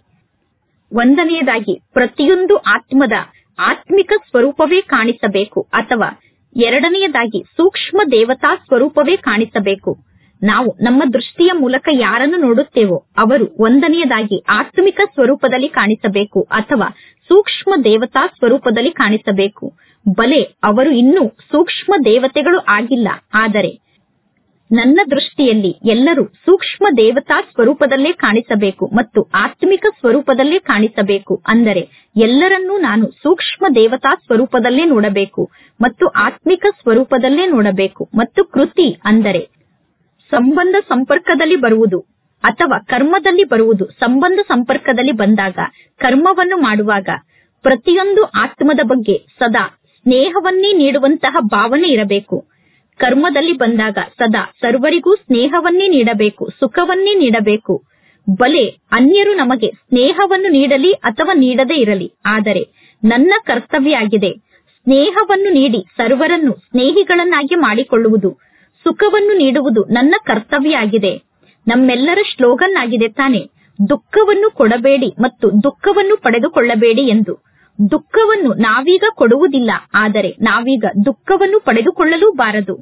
ಒಂದನೆಯದಾಗಿ ಪ್ರತಿಯೊಂದು ಆತ್ಮದ ಆತ್ಮಿಕ ಸ್ವರೂಪವೇ ಕಾಣಿಸಬೇಕು ಅಥವಾ ಎರಡನೆಯದಾಗಿ ಸೂಕ್ಷ್ಮ ದೇವತಾ ಸ್ವರೂಪವೇ ಕಾಣಿಸಬೇಕು ನಾವು ನಮ್ಮ ದೃಷ್ಟಿಯ ಮೂಲಕ ಯಾರನ್ನು ನೋಡುತ್ತೇವೋ ಅವರು ಒಂದನೆಯದಾಗಿ ಆತ್ಮಿಕ ಸ್ವರೂಪದಲ್ಲಿ ಕಾಣಿಸಬೇಕು ಅಥವಾ ಸೂಕ್ಷ್ಮ ದೇವತಾ ಸ್ವರೂಪದಲ್ಲಿ ಕಾಣಿಸಬೇಕು ಬಲೆ ಅವರು ಇನ್ನೂ ಸೂಕ್ಷ್ಮ ದೇವತೆಗಳು ಆಗಿಲ್ಲ ಆದರೆ ನನ್ನ ದೃಷ್ಟಿಯಲ್ಲಿ ಎಲ್ಲರೂ ಸೂಕ್ಷ್ಮ ದೇವತಾ ಸ್ವರೂಪದಲ್ಲೇ ಕಾಣಿಸಬೇಕು ಮತ್ತು ಆತ್ಮಿಕ ಸ್ವರೂಪದಲ್ಲೇ ಕಾಣಿಸಬೇಕು ಅಂದರೆ ಎಲ್ಲರನ್ನೂ ನಾನು ಸೂಕ್ಷ್ಮ ದೇವತಾ ಸ್ವರೂಪದಲ್ಲೇ ನೋಡಬೇಕು ಮತ್ತು ಆತ್ಮಿಕ ಸ್ವರೂಪದಲ್ಲೇ ನೋಡಬೇಕು ಮತ್ತು ಕೃತಿ ಅಂದರೆ ಸಂಬಂಧ ಸಂಪರ್ಕದಲ್ಲಿ ಬರುವುದು ಅಥವಾ ಕರ್ಮದಲ್ಲಿ ಬರುವುದು ಸಂಬಂಧ ಸಂಪರ್ಕದಲ್ಲಿ ಬಂದಾಗ ಕರ್ಮವನ್ನು ಮಾಡುವಾಗ ಪ್ರತಿಯೊಂದು ಆತ್ಮದ ಬಗ್ಗೆ ಸದಾ ಸ್ನೇಹವನ್ನೇ ನೀಡುವಂತಹ ಭಾವನೆ ಇರಬೇಕು ಕರ್ಮದಲ್ಲಿ ಬಂದಾಗ ಸದಾ ಸರ್ವರಿಗೂ ಸ್ನೇಹವನ್ನೇ ನೀಡಬೇಕು ಸುಖವನ್ನೇ ನೀಡಬೇಕು ಬಲೆ ಅನ್ಯರು ನಮಗೆ ಸ್ನೇಹವನ್ನು ನೀಡಲಿ ಅಥವಾ ನೀಡದೇ ಇರಲಿ ಆದರೆ ನನ್ನ ಕರ್ತವ್ಯ ಆಗಿದೆ ಸ್ನೇಹವನ್ನು ನೀಡಿ ಸರ್ವರನ್ನು ಸ್ನೇಹಿಗಳನ್ನಾಗಿ ಮಾಡಿಕೊಳ್ಳುವುದು ಸುಖವನ್ನು ನೀಡುವುದು ನನ್ನ ಕರ್ತವ್ಯ ಆಗಿದೆ ನಮ್ಮೆಲ್ಲರ ಸ್ಲೋಗನ್ ಆಗಿದೆ ತಾನೆ ದುಃಖವನ್ನು ಕೊಡಬೇಡಿ ಮತ್ತು ದುಃಖವನ್ನು ಪಡೆದುಕೊಳ್ಳಬೇಡಿ ಎಂದು ದುಃಖವನ್ನು ನಾವೀಗ ಕೊಡುವುದಿಲ್ಲ ಆದರೆ ನಾವೀಗ ದುಃಖವನ್ನು ಪಡೆದುಕೊಳ್ಳಲೂ ಬಾರದು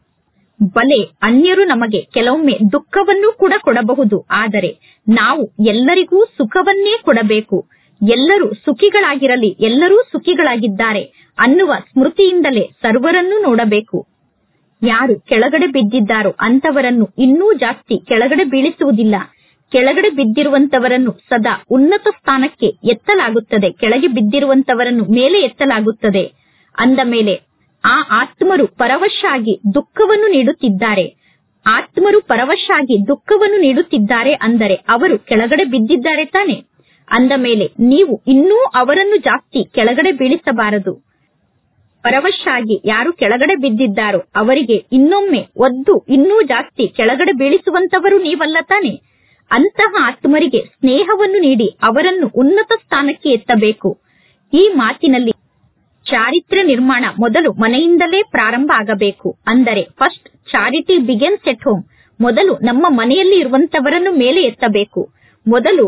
ಬಲೆ ಅನ್ಯರು ನಮಗೆ ಕೆಲವೊಮ್ಮೆ ದುಃಖವನ್ನು ಕೂಡ ಕೊಡಬಹುದು ಆದರೆ ನಾವು ಎಲ್ಲರಿಗೂ ಸುಖವನ್ನೇ ಕೊಡಬೇಕು ಎಲ್ಲರೂ ಸುಖಿಗಳಾಗಿರಲಿ ಎಲ್ಲರೂ ಸುಖಿಗಳಾಗಿದ್ದಾರೆ ಅನ್ನುವ ಸ್ಮೃತಿಯಿಂದಲೇ ಸರ್ವರನ್ನೂ ನೋಡಬೇಕು ಯಾರು ಕೆಳಗಡೆ ಬಿದ್ದಿದ್ದಾರೋ ಅಂತವರನ್ನು ಇನ್ನೂ ಜಾಸ್ತಿ ಕೆಳಗಡೆ ಬೀಳಿಸುವುದಿಲ್ಲ ಕೆಳಗಡೆ ಬಿದ್ದಿರುವಂತವರನ್ನು ಸದಾ ಉನ್ನತ ಸ್ಥಾನಕ್ಕೆ ಎತ್ತಲಾಗುತ್ತದೆ ಕೆಳಗೆ ಬಿದ್ದಿರುವಂತವರನ್ನು ಮೇಲೆ ಎತ್ತಲಾಗುತ್ತದೆ ಅಂದ ಮೇಲೆ ಆ ಆತ್ಮರು ಪರವಶ ಆಗಿ ದುಃಖವನ್ನು ನೀಡುತ್ತಿದ್ದಾರೆ ಆತ್ಮರು ಪರವಶ ಆಗಿ ದುಃಖವನ್ನು ನೀಡುತ್ತಿದ್ದಾರೆ ಅಂದರೆ ಅವರು ಕೆಳಗಡೆ ಬಿದ್ದಿದ್ದಾರೆ ತಾನೆ ಅಂದ ಮೇಲೆ ನೀವು ಇನ್ನೂ ಅವರನ್ನು ಜಾಸ್ತಿ ಕೆಳಗಡೆ ಬೀಳಿಸಬಾರದು ಪರವಶ ಆಗಿ ಯಾರು ಕೆಳಗಡೆ ಬಿದ್ದಿದ್ದಾರೋ ಅವರಿಗೆ ಇನ್ನೊಮ್ಮೆ ಒದ್ದು ಇನ್ನೂ ಜಾಸ್ತಿ ಕೆಳಗಡೆ ಬೀಳಿಸುವಂತವರು ನೀವಲ್ಲ ತಾನೆ ಅಂತಹ ಆತ್ಮರಿಗೆ ಸ್ನೇಹವನ್ನು ನೀಡಿ ಅವರನ್ನು ಉನ್ನತ ಸ್ಥಾನಕ್ಕೆ ಎತ್ತಬೇಕು ಈ ಮಾತಿನಲ್ಲಿ ಚಾರಿತ್ರ್ಯ ನಿರ್ಮಾಣ ಮೊದಲು ಮನೆಯಿಂದಲೇ ಪ್ರಾರಂಭ ಆಗಬೇಕು ಅಂದರೆ first charity begins at home ಮೊದಲು ನಮ್ಮ ಮನೆಯಲ್ಲಿ ಇರುವಂತವರನ್ನು ಮೇಲೆ ಎತ್ತಬೇಕು ಮೊದಲು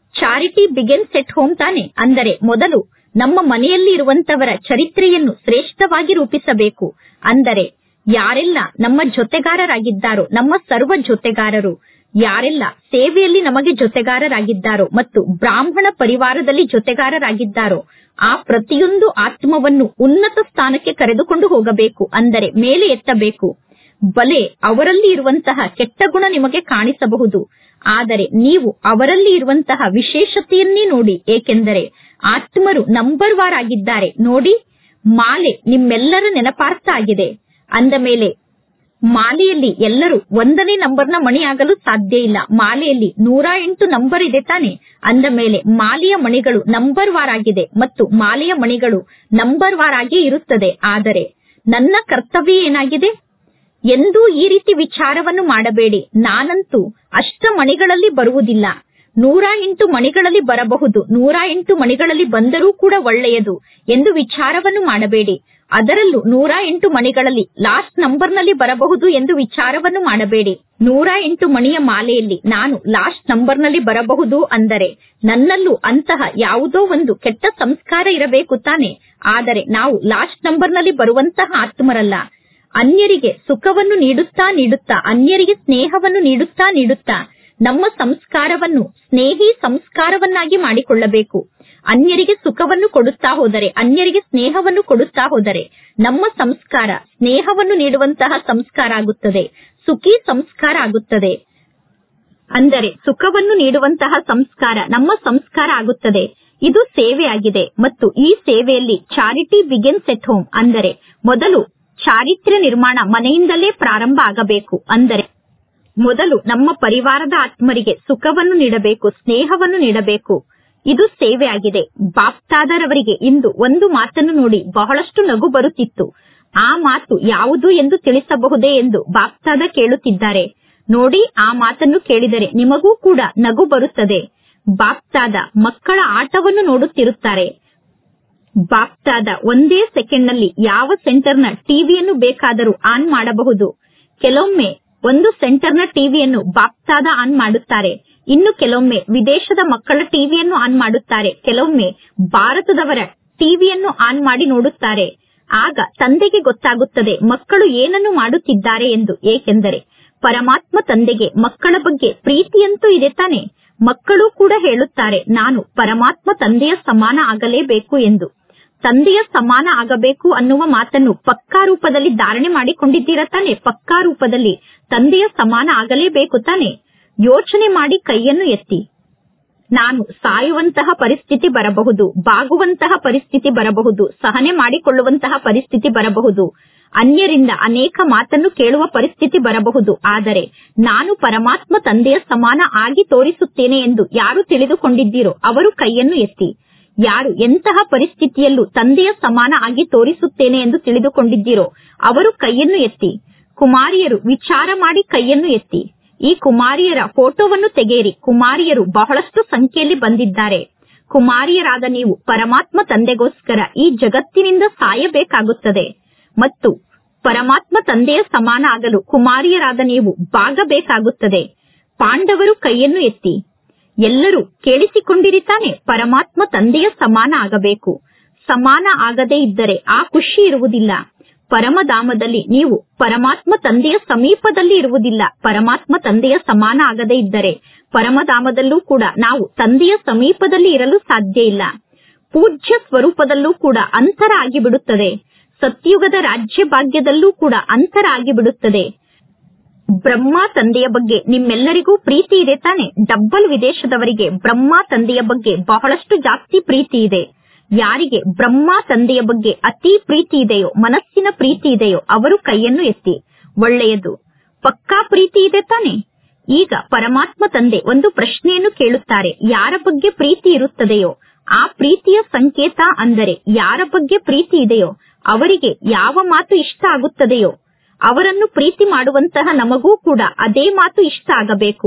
ಚಾರಿಟಿ ಬಿಗೆನ್ಸ್ ಎಟ್ ಹೋಮ್ ತಾನೆ ಅಂದರೆ ಮೊದಲು ನಮ್ಮ ಮನೆಯಲ್ಲಿ ಇರುವಂತವರ ಚರಿತ್ರೆಯನ್ನು ಶ್ರೇಷ್ಠವಾಗಿ ರೂಪಿಸಬೇಕು ಅಂದರೆ ಯಾರೆಲ್ಲ ನಮ್ಮ ಜೊತೆಗಾರರಾಗಿದ್ದಾರೋ ನಮ್ಮ ಸರ್ವ ಜೊತೆಗಾರರು ಯಾರೆಲ್ಲ ಸೇವೆಯಲ್ಲಿ ನಮಗೆ ಜೊತೆಗಾರರಾಗಿದ್ದಾರೋ ಮತ್ತು ಬ್ರಾಹ್ಮಣ ಪರಿವಾರದಲ್ಲಿ ಜೊತೆಗಾರರಾಗಿದ್ದಾರೋ ಆ ಪ್ರತಿಯೊಂದು ಆತ್ಮವನ್ನು ಉನ್ನತ ಸ್ಥಾನಕ್ಕೆ ಕರೆದುಕೊಂಡು ಹೋಗಬೇಕು ಅಂದರೆ ಮೇಲೆ ಎತ್ತಬೇಕು ಬಲೆ ಅವರಲ್ಲಿ ಇರುವಂತಹ ಕೆಟ್ಟ ಗುಣ ನಿಮಗೆ ಕಾಣಿಸಬಹುದು ಆದರೆ ನೀವು ಅವರಲ್ಲಿ ಇರುವಂತಹ ವಿಶೇಷತೆಯನ್ನೇ ನೋಡಿ ಏಕೆಂದರೆ ಆತ್ಮರು ನಂಬರ್ ವಾರ್ ಆಗಿದ್ದಾರೆ ನೋಡಿ ಮಾಲೆ ನಿಮ್ಮೆಲ್ಲರ ನೆನಪಾರ್ಥ ಆಗಿದೆ ಅಂದ ಮೇಲೆ ಮಾಲೆಯಲ್ಲಿ ಎಲ್ಲರೂ ಒಂದನೇ ನಂಬರ್ನ ಮಣಿ ಆಗಲು ಸಾಧ್ಯ ಇಲ್ಲ ಮಾಲೆಯಲ್ಲಿ ನೂರ ಎಂಟು ನಂಬರ್ ಇದೆ ತಾನೆ ಅಂದ ಮೇಲೆ ಮಾಲೆಯ ಮಣಿಗಳು ನಂಬರ್ ವಾರ್ ಆಗಿದೆ ಮತ್ತು ಮಾಲೆಯ ಮಣಿಗಳು ನಂಬರ್ ವಾರ್ ಆಗೇ ಇರುತ್ತದೆ ಆದರೆ ನನ್ನ ಕರ್ತವ್ಯ ಏನಾಗಿದೆ ಎಂದೂ ಈ ರೀತಿ ವಿಚಾರವನ್ನು ಮಾಡಬೇಡಿ ನಾನಂತೂ ಅಷ್ಟ ಮಣಿಗಳಲ್ಲಿ ಬರುವುದಿಲ್ಲ ನೂರ ಎಂಟು ಮಣಿಗಳಲ್ಲಿ ಬರಬಹುದು ನೂರ ಎಂಟು ಮಣಿಗಳಲ್ಲಿ ಬಂದರೂ ಕೂಡ ಒಳ್ಳೆಯದು ಎಂದು ವಿಚಾರವನ್ನು ಮಾಡಬೇಡಿ ಅದರಲ್ಲೂ ನೂರ ಎಂಟು ಮಣಿಗಳಲ್ಲಿ ಲಾಸ್ಟ್ ನಂಬರ್ನಲ್ಲಿ ಬರಬಹುದು ಎಂದು ವಿಚಾರವನ್ನು ಮಾಡಬೇಡಿ ನೂರ ಎಂಟು ಮಣಿಯ ಮಾಲೆಯಲ್ಲಿ ನಾನು ಲಾಸ್ಟ್ ನಂಬರ್ನಲ್ಲಿ ಬರಬಹುದು ಅಂದರೆ ನನ್ನಲ್ಲೂ ಅಂತಹ ಯಾವುದೋ ಒಂದು ಕೆಟ್ಟ ಸಂಸ್ಕಾರ ಇರಬೇಕು ತಾನೆ ಆದರೆ ನಾವು ಲಾಸ್ಟ್ ನಂಬರ್ನಲ್ಲಿ ಬರುವಂತಹ ಆತ್ಮರಲ್ಲ ಅನ್ಯರಿಗೆ ಸುಖವನ್ನು ನೀಡುತ್ತಾ ನೀಡುತ್ತಾ ಅನ್ಯರಿಗೆ ಸ್ನೇಹವನ್ನು ನೀಡುತ್ತಾ ನೀಡುತ್ತಾ ನಮ್ಮ ಸಂಸ್ಕಾರವನ್ನು ಸ್ನೇಹಿ ಸಂಸ್ಕಾರವನ್ನಾಗಿ ಮಾಡಿಕೊಳ್ಳಬೇಕು ಅನ್ಯರಿಗೆ ಸುಖವನ್ನು ಕೊಡುತ್ತಾ ಹೋದರೆ ಅನ್ಯರಿಗೆ ಸ್ನೇಹವನ್ನು ಕೊಡುತ್ತಾ ಹೋದರೆ ನಮ್ಮ ಸಂಸ್ಕಾರ ಸ್ನೇಹವನ್ನು ನೀಡುವಂತಹ ಸಂಸ್ಕಾರ ಆಗುತ್ತದೆ ಸುಖಿ ಸಂಸ್ಕಾರ ಆಗುತ್ತದೆ ಅಂದರೆ ಸುಖವನ್ನು ನೀಡುವಂತಹ ಸಂಸ್ಕಾರ ನಮ್ಮ ಸಂಸ್ಕಾರ ಆಗುತ್ತದೆ ಇದು ಸೇವೆಯಾಗಿದೆ ಮತ್ತು ಈ ಸೇವೆಯಲ್ಲಿ ಚಾರಿಟಿ ಬಿಗೆನ್ಸ್ ಎಟ್ ಹೋಮ್ ಅಂದರೆ ಮೊದಲು ಚಾರಿತ್ರ್ಯ ನಿರ್ಮಾಣ ಮನೆಯಿಂದಲೇ ಪ್ರಾರಂಭ ಆಗಬೇಕು ಅಂದರೆ ಮೊದಲು ನಮ್ಮ ಪರಿವಾರದ ಆತ್ಮರಿಗೆ ಸುಖವನ್ನು ನೀಡಬೇಕು ಸ್ನೇಹವನ್ನು ನೀಡಬೇಕು ಇದು ಸೇವೆ ಆಗಿದೆ ಬಾಪ್ತಾದರವರಿಗೆ ಇಂದು ಒಂದು ಮಾತನ್ನು ನೋಡಿ ಬಹಳಷ್ಟು ನಗು ಬರುತ್ತಿತ್ತು ಆ ಮಾತು ಯಾವುದು ಎಂದು ತಿಳಿಸಬಹುದೇ ಎಂದು ಬಾಪ್ತಾದ ಕೇಳುತ್ತಿದ್ದಾರೆ ನೋಡಿ ಆ ಮಾತನ್ನು ಕೇಳಿದರೆ ನಿಮಗೂ ಕೂಡ ನಗು ಬರುತ್ತದೆ ಬಾಪ್ತಾದ ಮಕ್ಕಳ ಆಟವನ್ನು ನೋಡುತ್ತಿರುತ್ತಾರೆ ಬಾಪ್ತಾದ ಒಂದೇ ಸೆಕೆಂಡ್ ನಲ್ಲಿ ಯಾವ ಸೆಂಟರ್ನ ಟಿವಿಯನ್ನು ಬೇಕಾದರೂ ಆನ್ ಮಾಡಬಹುದು ಕೆಲವೊಮ್ಮೆ ಒಂದು ಸೆಂಟರ್ನ ಟಿವಿಯನ್ನು ಬಾಪ್ತಾದ ಆನ್ ಮಾಡುತ್ತಾರೆ ಇನ್ನು ಕೆಲವೊಮ್ಮೆ ವಿದೇಶದ ಮಕ್ಕಳ ಟಿವಿಯನ್ನು ಆನ್ ಮಾಡುತ್ತಾರೆ ಕೆಲವೊಮ್ಮೆ ಭಾರತದವರ ಟಿವಿಯನ್ನು ಆನ್ ಮಾಡಿ ನೋಡುತ್ತಾರೆ ಆಗ ತಂದೆಗೆ ಗೊತ್ತಾಗುತ್ತದೆ ಮಕ್ಕಳು ಏನನ್ನು ಮಾಡುತ್ತಿದ್ದಾರೆ ಎಂದು ಏಕೆಂದರೆ ಪರಮಾತ್ಮ ತಂದೆಗೆ ಮಕ್ಕಳ ಬಗ್ಗೆ ಪ್ರೀತಿಯಂತೂ ಇದೆ ತಾನೆ ಮಕ್ಕಳು ಕೂಡ ಹೇಳುತ್ತಾರೆ ನಾನು ಪರಮಾತ್ಮ ತಂದೆಯ ಸಮಾನ ಆಗಲೇಬೇಕು ಎಂದು ತಂದೆಯ ಸಮಾನ ಆಗಬೇಕು ಅನ್ನುವ ಮಾತನ್ನು ಪಕ್ಕಾ ರೂಪದಲ್ಲಿ ಧಾರಣೆ ಮಾಡಿಕೊಂಡಿದ್ದೀರ ತಾನೆ ಪಕ್ಕಾ ರೂಪದಲ್ಲಿ ತಂದೆಯ ಸಮಾನ ಆಗಲೇಬೇಕು ತಾನೆ ಯೋಚನೆ ಮಾಡಿ ಕೈಯನ್ನು ಎತ್ತಿ ನಾನು ಸಾಯುವಂತಹ ಪರಿಸ್ಥಿತಿ ಬರಬಹುದು ಬಾಗುವಂತಹ ಪರಿಸ್ಥಿತಿ ಬರಬಹುದು ಸಹನೆ ಮಾಡಿಕೊಳ್ಳುವಂತಹ ಪರಿಸ್ಥಿತಿ ಬರಬಹುದು ಅನ್ಯರಿಂದ ಅನೇಕ ಮಾತನ್ನು ಕೇಳುವ ಪರಿಸ್ಥಿತಿ ಬರಬಹುದು ಆದರೆ ನಾನು ಪರಮಾತ್ಮ ತಂದೆಯ ಸಮಾನ ಆಗಿ ತೋರಿಸುತ್ತೇನೆ ಎಂದು ಯಾರು ತಿಳಿದುಕೊಂಡಿದ್ದೀರೋ ಅವರು ಕೈಯನ್ನು ಎತ್ತಿ ಯಾರು ಎಂತಹ ಪರಿಸ್ಥಿತಿಯಲ್ಲೂ ತಂದೆಯ ಸಮಾನ ಆಗಿ ತೋರಿಸುತ್ತೇನೆ ಎಂದು ತಿಳಿದುಕೊಂಡಿದ್ದೀರೋ ಅವರು ಕೈಯನ್ನು ಎತ್ತಿ ಕುಮಾರಿಯರು ವಿಚಾರ ಮಾಡಿ ಕೈಯನ್ನು ಎತ್ತಿ ಈ ಕುಮಾರಿಯರ ಫೋಟೋವನ್ನು ತೆಗೆಯಿರಿ ಕುಮಾರಿಯರು ಬಹಳಷ್ಟು ಸಂಖ್ಯೆಯಲ್ಲಿ ಬಂದಿದ್ದಾರೆ ಕುಮಾರಿಯರಾದ ನೀವು ಪರಮಾತ್ಮ ತಂದೆಗೋಸ್ಕರ ಈ ಜಗತ್ತಿನಿಂದ ಸಾಯಬೇಕಾಗುತ್ತದೆ ಮತ್ತು ಪರಮಾತ್ಮ ತಂದೆಯ ಸಮಾನ ಆಗಲು ಕುಮಾರಿಯರಾದ ನೀವು ಬಾಗಬೇಕಾಗುತ್ತದೆ ಪಾಂಡವರು ಕೈಯನ್ನು ಎತ್ತಿ ಎಲ್ಲರೂ ಕೇಳಿಸಿಕೊಂಡಿರಿ ತಾನೆ ಪರಮಾತ್ಮ ತಂದೆಯ ಸಮಾನ ಆಗಬೇಕು ಸಮಾನ ಆಗದೇ ಇದ್ದರೆ ಆ ಖುಷಿ ಇರುವುದಿಲ್ಲ ಪರಮಧಾಮದಲ್ಲಿ ನೀವು ಪರಮಾತ್ಮ ತಂದೆಯ ಸಮೀಪದಲ್ಲಿ ಇರುವುದಿಲ್ಲ ಪರಮಾತ್ಮ ತಂದೆಯ ಸಮಾನ ಆಗದೇ ಇದ್ದರೆ ಪರಮಧಾಮದಲ್ಲೂ ಕೂಡ ನಾವು ತಂದೆಯ ಸಮೀಪದಲ್ಲಿ ಇರಲು ಸಾಧ್ಯ ಇಲ್ಲ ಪೂಜ್ಯ ಸ್ವರೂಪದಲ್ಲೂ ಕೂಡ ಅಂತರ ಆಗಿಬಿಡುತ್ತದೆ ಸತ್ಯುಗದ ರಾಜ್ಯ ಭಾಗ್ಯದಲ್ಲೂ ಕೂಡ ಅಂತರ ಆಗಿಬಿಡುತ್ತದೆ ಬ್ರಹ್ಮ ತಂದೆಯ ಬಗ್ಗೆ ನಿಮ್ಮೆಲ್ಲರಿಗೂ ಪ್ರೀತಿ ಇದೆ ತಾನೆ ಡಬ್ಬಲ್ ವಿದೇಶದವರಿಗೆ ಬ್ರಹ್ಮ ತಂದೆಯ ಬಗ್ಗೆ ಬಹಳಷ್ಟು ಜಾಸ್ತಿ ಪ್ರೀತಿ ಇದೆ ಯಾರಿಗೆ ಬ್ರಹ್ಮ ತಂದೆಯ ಬಗ್ಗೆ ಅತಿ ಪ್ರೀತಿ ಇದೆಯೋ ಮನಸ್ಸಿನ ಪ್ರೀತಿ ಇದೆಯೋ ಅವರು ಕೈಯನ್ನು ಎತ್ತಿ ಒಳ್ಳೆಯದು ಪಕ್ಕಾ ಪ್ರೀತಿ ಇದೆ ತಾನೆ ಈಗ ಪರಮಾತ್ಮ ತಂದೆ ಒಂದು ಪ್ರಶ್ನೆಯನ್ನು ಕೇಳುತ್ತಾರೆ ಯಾರ ಬಗ್ಗೆ ಪ್ರೀತಿ ಇರುತ್ತದೆಯೋ ಆ ಪ್ರೀತಿಯ ಸಂಕೇತ ಅಂದರೆ ಯಾರ ಬಗ್ಗೆ ಪ್ರೀತಿ ಇದೆಯೋ ಅವರಿಗೆ ಯಾವ ಮಾತು ಇಷ್ಟ ಆಗುತ್ತದೆಯೋ ಅವರನ್ನು ಪ್ರೀತಿ ಮಾಡುವಂತಹ ನಮಗೂ ಕೂಡ ಅದೇ ಮಾತು ಇಷ್ಟ ಆಗಬೇಕು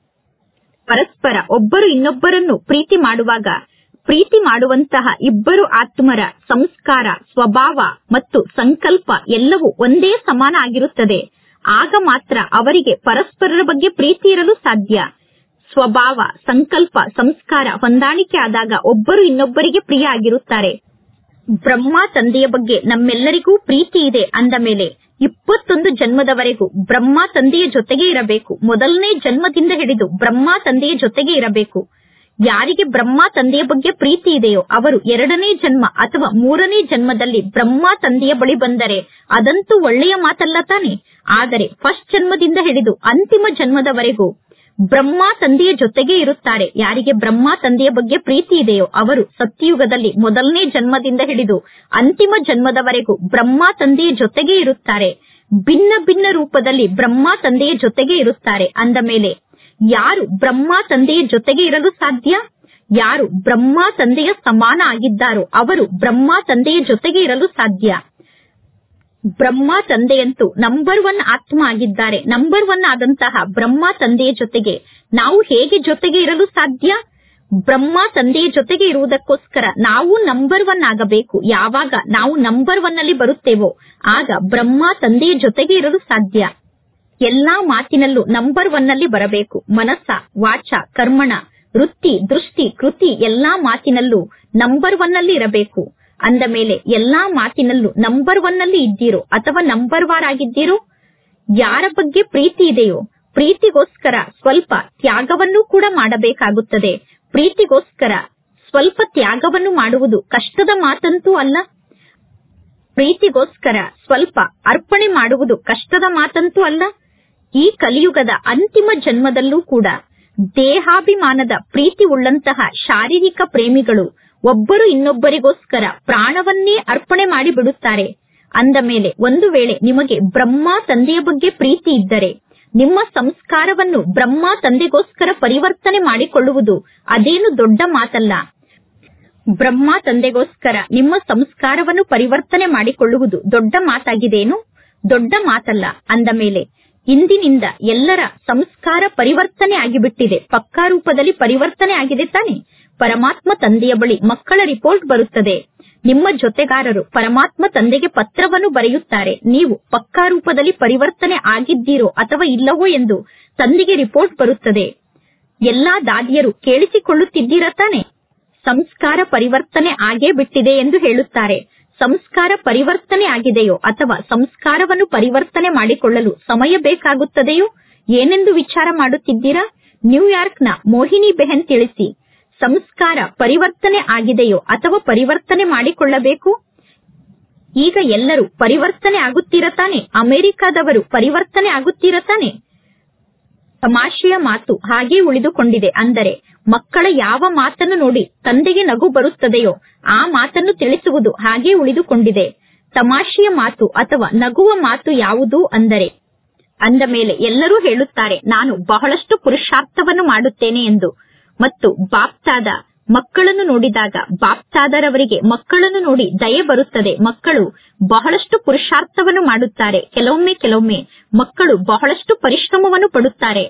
ಪರಸ್ಪರ ಒಬ್ಬರು ಇನ್ನೊಬ್ಬರನ್ನು ಪ್ರೀತಿ ಮಾಡುವಾಗ ಪ್ರೀತಿ ಮಾಡುವಂತಹ ಇಬ್ಬರು ಆತ್ಮರ ಸಂಸ್ಕಾರ ಸ್ವಭಾವ ಮತ್ತು ಸಂಕಲ್ಪ ಎಲ್ಲವೂ ಒಂದೇ ಸಮಾನ ಆಗಿರುತ್ತದೆ ಆಗ ಮಾತ್ರ ಅವರಿಗೆ ಪರಸ್ಪರರ ಬಗ್ಗೆ ಪ್ರೀತಿ ಇರಲು ಸಾಧ್ಯ ಸ್ವಭಾವ ಸಂಕಲ್ಪ ಸಂಸ್ಕಾರ ಹೊಂದಾಣಿಕೆ ಆದಾಗ ಒಬ್ಬರು ಇನ್ನೊಬ್ಬರಿಗೆ ಪ್ರಿಯ ಆಗಿರುತ್ತಾರೆ ಬ್ರಹ್ಮ ತಂದೆಯ ಬಗ್ಗೆ ನಮ್ಮೆಲ್ಲರಿಗೂ ಪ್ರೀತಿ ಇದೆ ಅಂದ ಮೇಲೆ ಇಪ್ಪತ್ತೊಂದು ಜನ್ಮದವರೆಗೂ ಬ್ರಹ್ಮ ತಂದೆಯ ಜೊತೆಗೆ ಇರಬೇಕು ಮೊದಲನೇ ಜನ್ಮದಿಂದ ಹಿಡಿದು ಬ್ರಹ್ಮ ತಂದೆಯ ಜೊತೆಗೆ ಇರಬೇಕು ಯಾರಿಗೆ ಬ್ರಹ್ಮ ತಂದೆಯ ಬಗ್ಗೆ ಪ್ರೀತಿ ಇದೆಯೋ ಅವರು ಎರಡನೇ ಜನ್ಮ ಅಥವಾ ಮೂರನೇ ಜನ್ಮದಲ್ಲಿ ಬ್ರಹ್ಮ ತಂದೆಯ ಬಳಿ ಬಂದರೆ ಅದಂತೂ ಒಳ್ಳೆಯ ಮಾತಲ್ಲ ತಾನೆ ಆದರೆ ಫಸ್ಟ್ ಜನ್ಮದಿಂದ ಹಿಡಿದು ಅಂತಿಮ ಜನ್ಮದವರೆಗೂ ಬ್ರಹ್ಮ ತಂದೆಯ ಜೊತೆಗೆ ಇರುತ್ತಾರೆ ಯಾರಿಗೆ ಬ್ರಹ್ಮ ತಂದೆಯ ಬಗ್ಗೆ ಪ್ರೀತಿ ಇದೆಯೋ ಅವರು ಸತ್ಯಯುಗದಲ್ಲಿ ಮೊದಲನೇ ಜನ್ಮದಿಂದ ಹಿಡಿದು ಅಂತಿಮ ಜನ್ಮದವರೆಗೂ ಬ್ರಹ್ಮ ತಂದೆಯ ಜೊತೆಗೆ ಇರುತ್ತಾರೆ ಭಿನ್ನ ಭಿನ್ನ ರೂಪದಲ್ಲಿ ಬ್ರಹ್ಮ ತಂದೆಯ ಜೊತೆಗೆ ಇರುತ್ತಾರೆ ಅಂದ ಮೇಲೆ ಯಾರು ಬ್ರಹ್ಮ ತಂದೆಯ ಜೊತೆಗೆ ಇರಲು ಸಾಧ್ಯ ಯಾರು ಬ್ರಹ್ಮ ತಂದೆಯ ಸಮಾನ ಆಗಿದ್ದಾರೋ ಅವರು ಬ್ರಹ್ಮ ತಂದೆಯ ಜೊತೆಗೆ ಇರಲು ಸಾಧ್ಯ ಬ್ರಹ್ಮ ತಂದೆಯಂತೂ ನಂಬರ್ ಒನ್ ಆತ್ಮ ಆಗಿದ್ದಾರೆ ನಂಬರ್ ಒನ್ ಆದಂತಹ ಬ್ರಹ್ಮ ತಂದೆಯ ಜೊತೆಗೆ ನಾವು ಹೇಗೆ ಜೊತೆಗೆ ಇರಲು ಸಾಧ್ಯ ಬ್ರಹ್ಮ ತಂದೆಯ ಜೊತೆಗೆ ಇರುವುದಕ್ಕೋಸ್ಕರ ನಾವು ನಂಬರ್ ಒನ್ ಆಗಬೇಕು ಯಾವಾಗ ನಾವು ನಂಬರ್ ಒನ್ ಅಲ್ಲಿ ಬರುತ್ತೇವೋ ಆಗ ಬ್ರಹ್ಮ ತಂದೆಯ ಜೊತೆಗೆ ಇರಲು ಸಾಧ್ಯ ಎಲ್ಲಾ ಮಾತಿನಲ್ಲೂ ನಂಬರ್ ಒನ್ ಅಲ್ಲಿ ಬರಬೇಕು ಮನಸ್ಸ ವಾಚ ಕರ್ಮಣ ವೃತ್ತಿ ದೃಷ್ಟಿ ಕೃತಿ ಎಲ್ಲಾ ಮಾತಿನಲ್ಲೂ ನಂಬರ್ ಒನ್ ಅಲ್ಲಿ ಇರಬೇಕು ಅಂದ ಮೇಲೆ ಎಲ್ಲಾ ಮಾತಿನಲ್ಲೂ ನಂಬರ್ ಒನ್ ಅಲ್ಲಿ ಇದ್ದೀರೋ ಅಥವಾ ನಂಬರ್ ವಾರ್ ಆಗಿದ್ದೀರೋ ಯಾರ ಬಗ್ಗೆ ಪ್ರೀತಿ ಇದೆಯೋ ಪ್ರೀತಿಗೋಸ್ಕರ ಸ್ವಲ್ಪ ತ್ಯಾಗವನ್ನು ಕೂಡ ಮಾಡಬೇಕಾಗುತ್ತದೆ ಪ್ರೀತಿಗೋಸ್ಕರ ಸ್ವಲ್ಪ ತ್ಯಾಗವನ್ನು ಮಾಡುವುದು ಕಷ್ಟದ ಮಾತಂತೂ ಅಲ್ಲ ಪ್ರೀತಿಗೋಸ್ಕರ ಸ್ವಲ್ಪ ಅರ್ಪಣೆ ಮಾಡುವುದು ಕಷ್ಟದ ಮಾತಂತೂ ಅಲ್ಲ ಈ ಕಲಿಯುಗದ ಅಂತಿಮ ಜನ್ಮದಲ್ಲೂ ಕೂಡ ದೇಹಾಭಿಮಾನದ ಪ್ರೀತಿ ಉಳ್ಳಂತಹ ಶಾರೀರಿಕ ಪ್ರೇಮಿಗಳು ಒಬ್ಬರು ಇನ್ನೊಬ್ಬರಿಗೋಸ್ಕರ ಪ್ರಾಣವನ್ನೇ ಅರ್ಪಣೆ ಮಾಡಿ ಬಿಡುತ್ತಾರೆ ಅಂದ ಮೇಲೆ ಒಂದು ವೇಳೆ ನಿಮಗೆ ಬ್ರಹ್ಮ ತಂದೆಯ ಬಗ್ಗೆ ಪ್ರೀತಿ ಇದ್ದರೆ ನಿಮ್ಮ ಸಂಸ್ಕಾರವನ್ನು ಬ್ರಹ್ಮ ತಂದೆಗೋಸ್ಕರ ಪರಿವರ್ತನೆ ಮಾಡಿಕೊಳ್ಳುವುದು ಅದೇನು ದೊಡ್ಡ ಮಾತಲ್ಲ ಬ್ರಹ್ಮ ತಂದೆಗೋಸ್ಕರ ನಿಮ್ಮ ಸಂಸ್ಕಾರವನ್ನು ಪರಿವರ್ತನೆ ಮಾಡಿಕೊಳ್ಳುವುದು ದೊಡ್ಡ ಮಾತಾಗಿದೇನು ದೊಡ್ಡ ಮಾತಲ್ಲ ಅಂದ ಮೇಲೆ ಇಂದಿನಿಂದ ಎಲ್ಲರ ಸಂಸ್ಕಾರ ಪರಿವರ್ತನೆ ಆಗಿಬಿಟ್ಟಿದೆ ಪಕ್ಕಾ ರೂಪದಲ್ಲಿ ಪರಿವರ್ತನೆ ಆಗಿದೆ ತಾನೆ ಪರಮಾತ್ಮ ತಂದೆಯ ಬಳಿ ಮಕ್ಕಳ ರಿಪೋರ್ಟ್ ಬರುತ್ತದೆ ನಿಮ್ಮ ಜೊತೆಗಾರರು ಪರಮಾತ್ಮ ತಂದೆಗೆ ಪತ್ರವನ್ನು ಬರೆಯುತ್ತಾರೆ ನೀವು ಪಕ್ಕಾ ರೂಪದಲ್ಲಿ ಪರಿವರ್ತನೆ ಆಗಿದ್ದೀರೋ ಅಥವಾ ಇಲ್ಲವೋ ಎಂದು ತಂದೆಗೆ ರಿಪೋರ್ಟ್ ಬರುತ್ತದೆ ಎಲ್ಲಾ ದಾದಿಯರು ಕೇಳಿಸಿಕೊಳ್ಳುತ್ತಿದ್ದೀರಾ ತಾನೆ ಸಂಸ್ಕಾರ ಪರಿವರ್ತನೆ ಆಗೇ ಬಿಟ್ಟಿದೆ ಎಂದು ಹೇಳುತ್ತಾರೆ ಸಂಸ್ಕಾರ ಪರಿವರ್ತನೆ ಆಗಿದೆಯೋ ಅಥವಾ ಸಂಸ್ಕಾರವನ್ನು ಪರಿವರ್ತನೆ ಮಾಡಿಕೊಳ್ಳಲು ಸಮಯ ಬೇಕಾಗುತ್ತದೆಯೋ ಏನೆಂದು ವಿಚಾರ ಮಾಡುತ್ತಿದ್ದೀರಾ ನ್ಯೂಯಾರ್ಕ್ನ ಮೋಹಿನಿ ಬೆಹನ್ ತಿಳಿಸಿ ಸಂಸ್ಕಾರ ಪರಿವರ್ತನೆ ಆಗಿದೆಯೋ ಅಥವಾ ಪರಿವರ್ತನೆ ಮಾಡಿಕೊಳ್ಳಬೇಕು ಈಗ ಎಲ್ಲರೂ ಪರಿವರ್ತನೆ ಆಗುತ್ತೀರಾ ತಾನೆ ಅಮೆರಿಕಾದವರು ಪರಿವರ್ತನೆ ಆಗುತ್ತೀರಾ ತಾನೆ ತಮಾಷೆಯ ಮಾತು ಹಾಗೆ ಉಳಿದುಕೊಂಡಿದೆ ಅಂದರೆ ಮಕ್ಕಳ ಯಾವ ಮಾತನ್ನು ನೋಡಿ ತಂದೆಗೆ ನಗು ಬರುತ್ತದೆಯೋ ಆ ಮಾತನ್ನು ತಿಳಿಸುವುದು ಹಾಗೆ ಉಳಿದುಕೊಂಡಿದೆ ತಮಾಷೆಯ ಮಾತು ಅಥವಾ ನಗುವ ಮಾತು ಯಾವುದು ಅಂದರೆ ಅಂದ ಮೇಲೆ ಎಲ್ಲರೂ ಹೇಳುತ್ತಾರೆ ನಾನು ಬಹಳಷ್ಟು ಪುರುಷಾರ್ಥವನ್ನು ಮಾಡುತ್ತೇನೆ ಎಂದು ಮತ್ತು ಬಾಪ್ತಾದ ಮಕ್ಕಳನ್ನು ನೋಡಿದಾಗ ಬಾಪ್ತಾದರವರಿಗೆ ಮಕ್ಕಳನ್ನು ನೋಡಿ ದಯೆ ಬರುತ್ತದೆ ಮಕ್ಕಳು ಬಹಳಷ್ಟು ಪುರುಷಾರ್ಥವನ್ನು ಮಾಡುತ್ತಾರೆ ಕೆಲವೊಮ್ಮೆ ಕೆಲವೊಮ್ಮೆ ಮಕ್ಕಳು ಬಹಳಷ್ಟು ಪರಿಶ್ರಮವನ್ನು ಪಡುತ್ತಾರೆ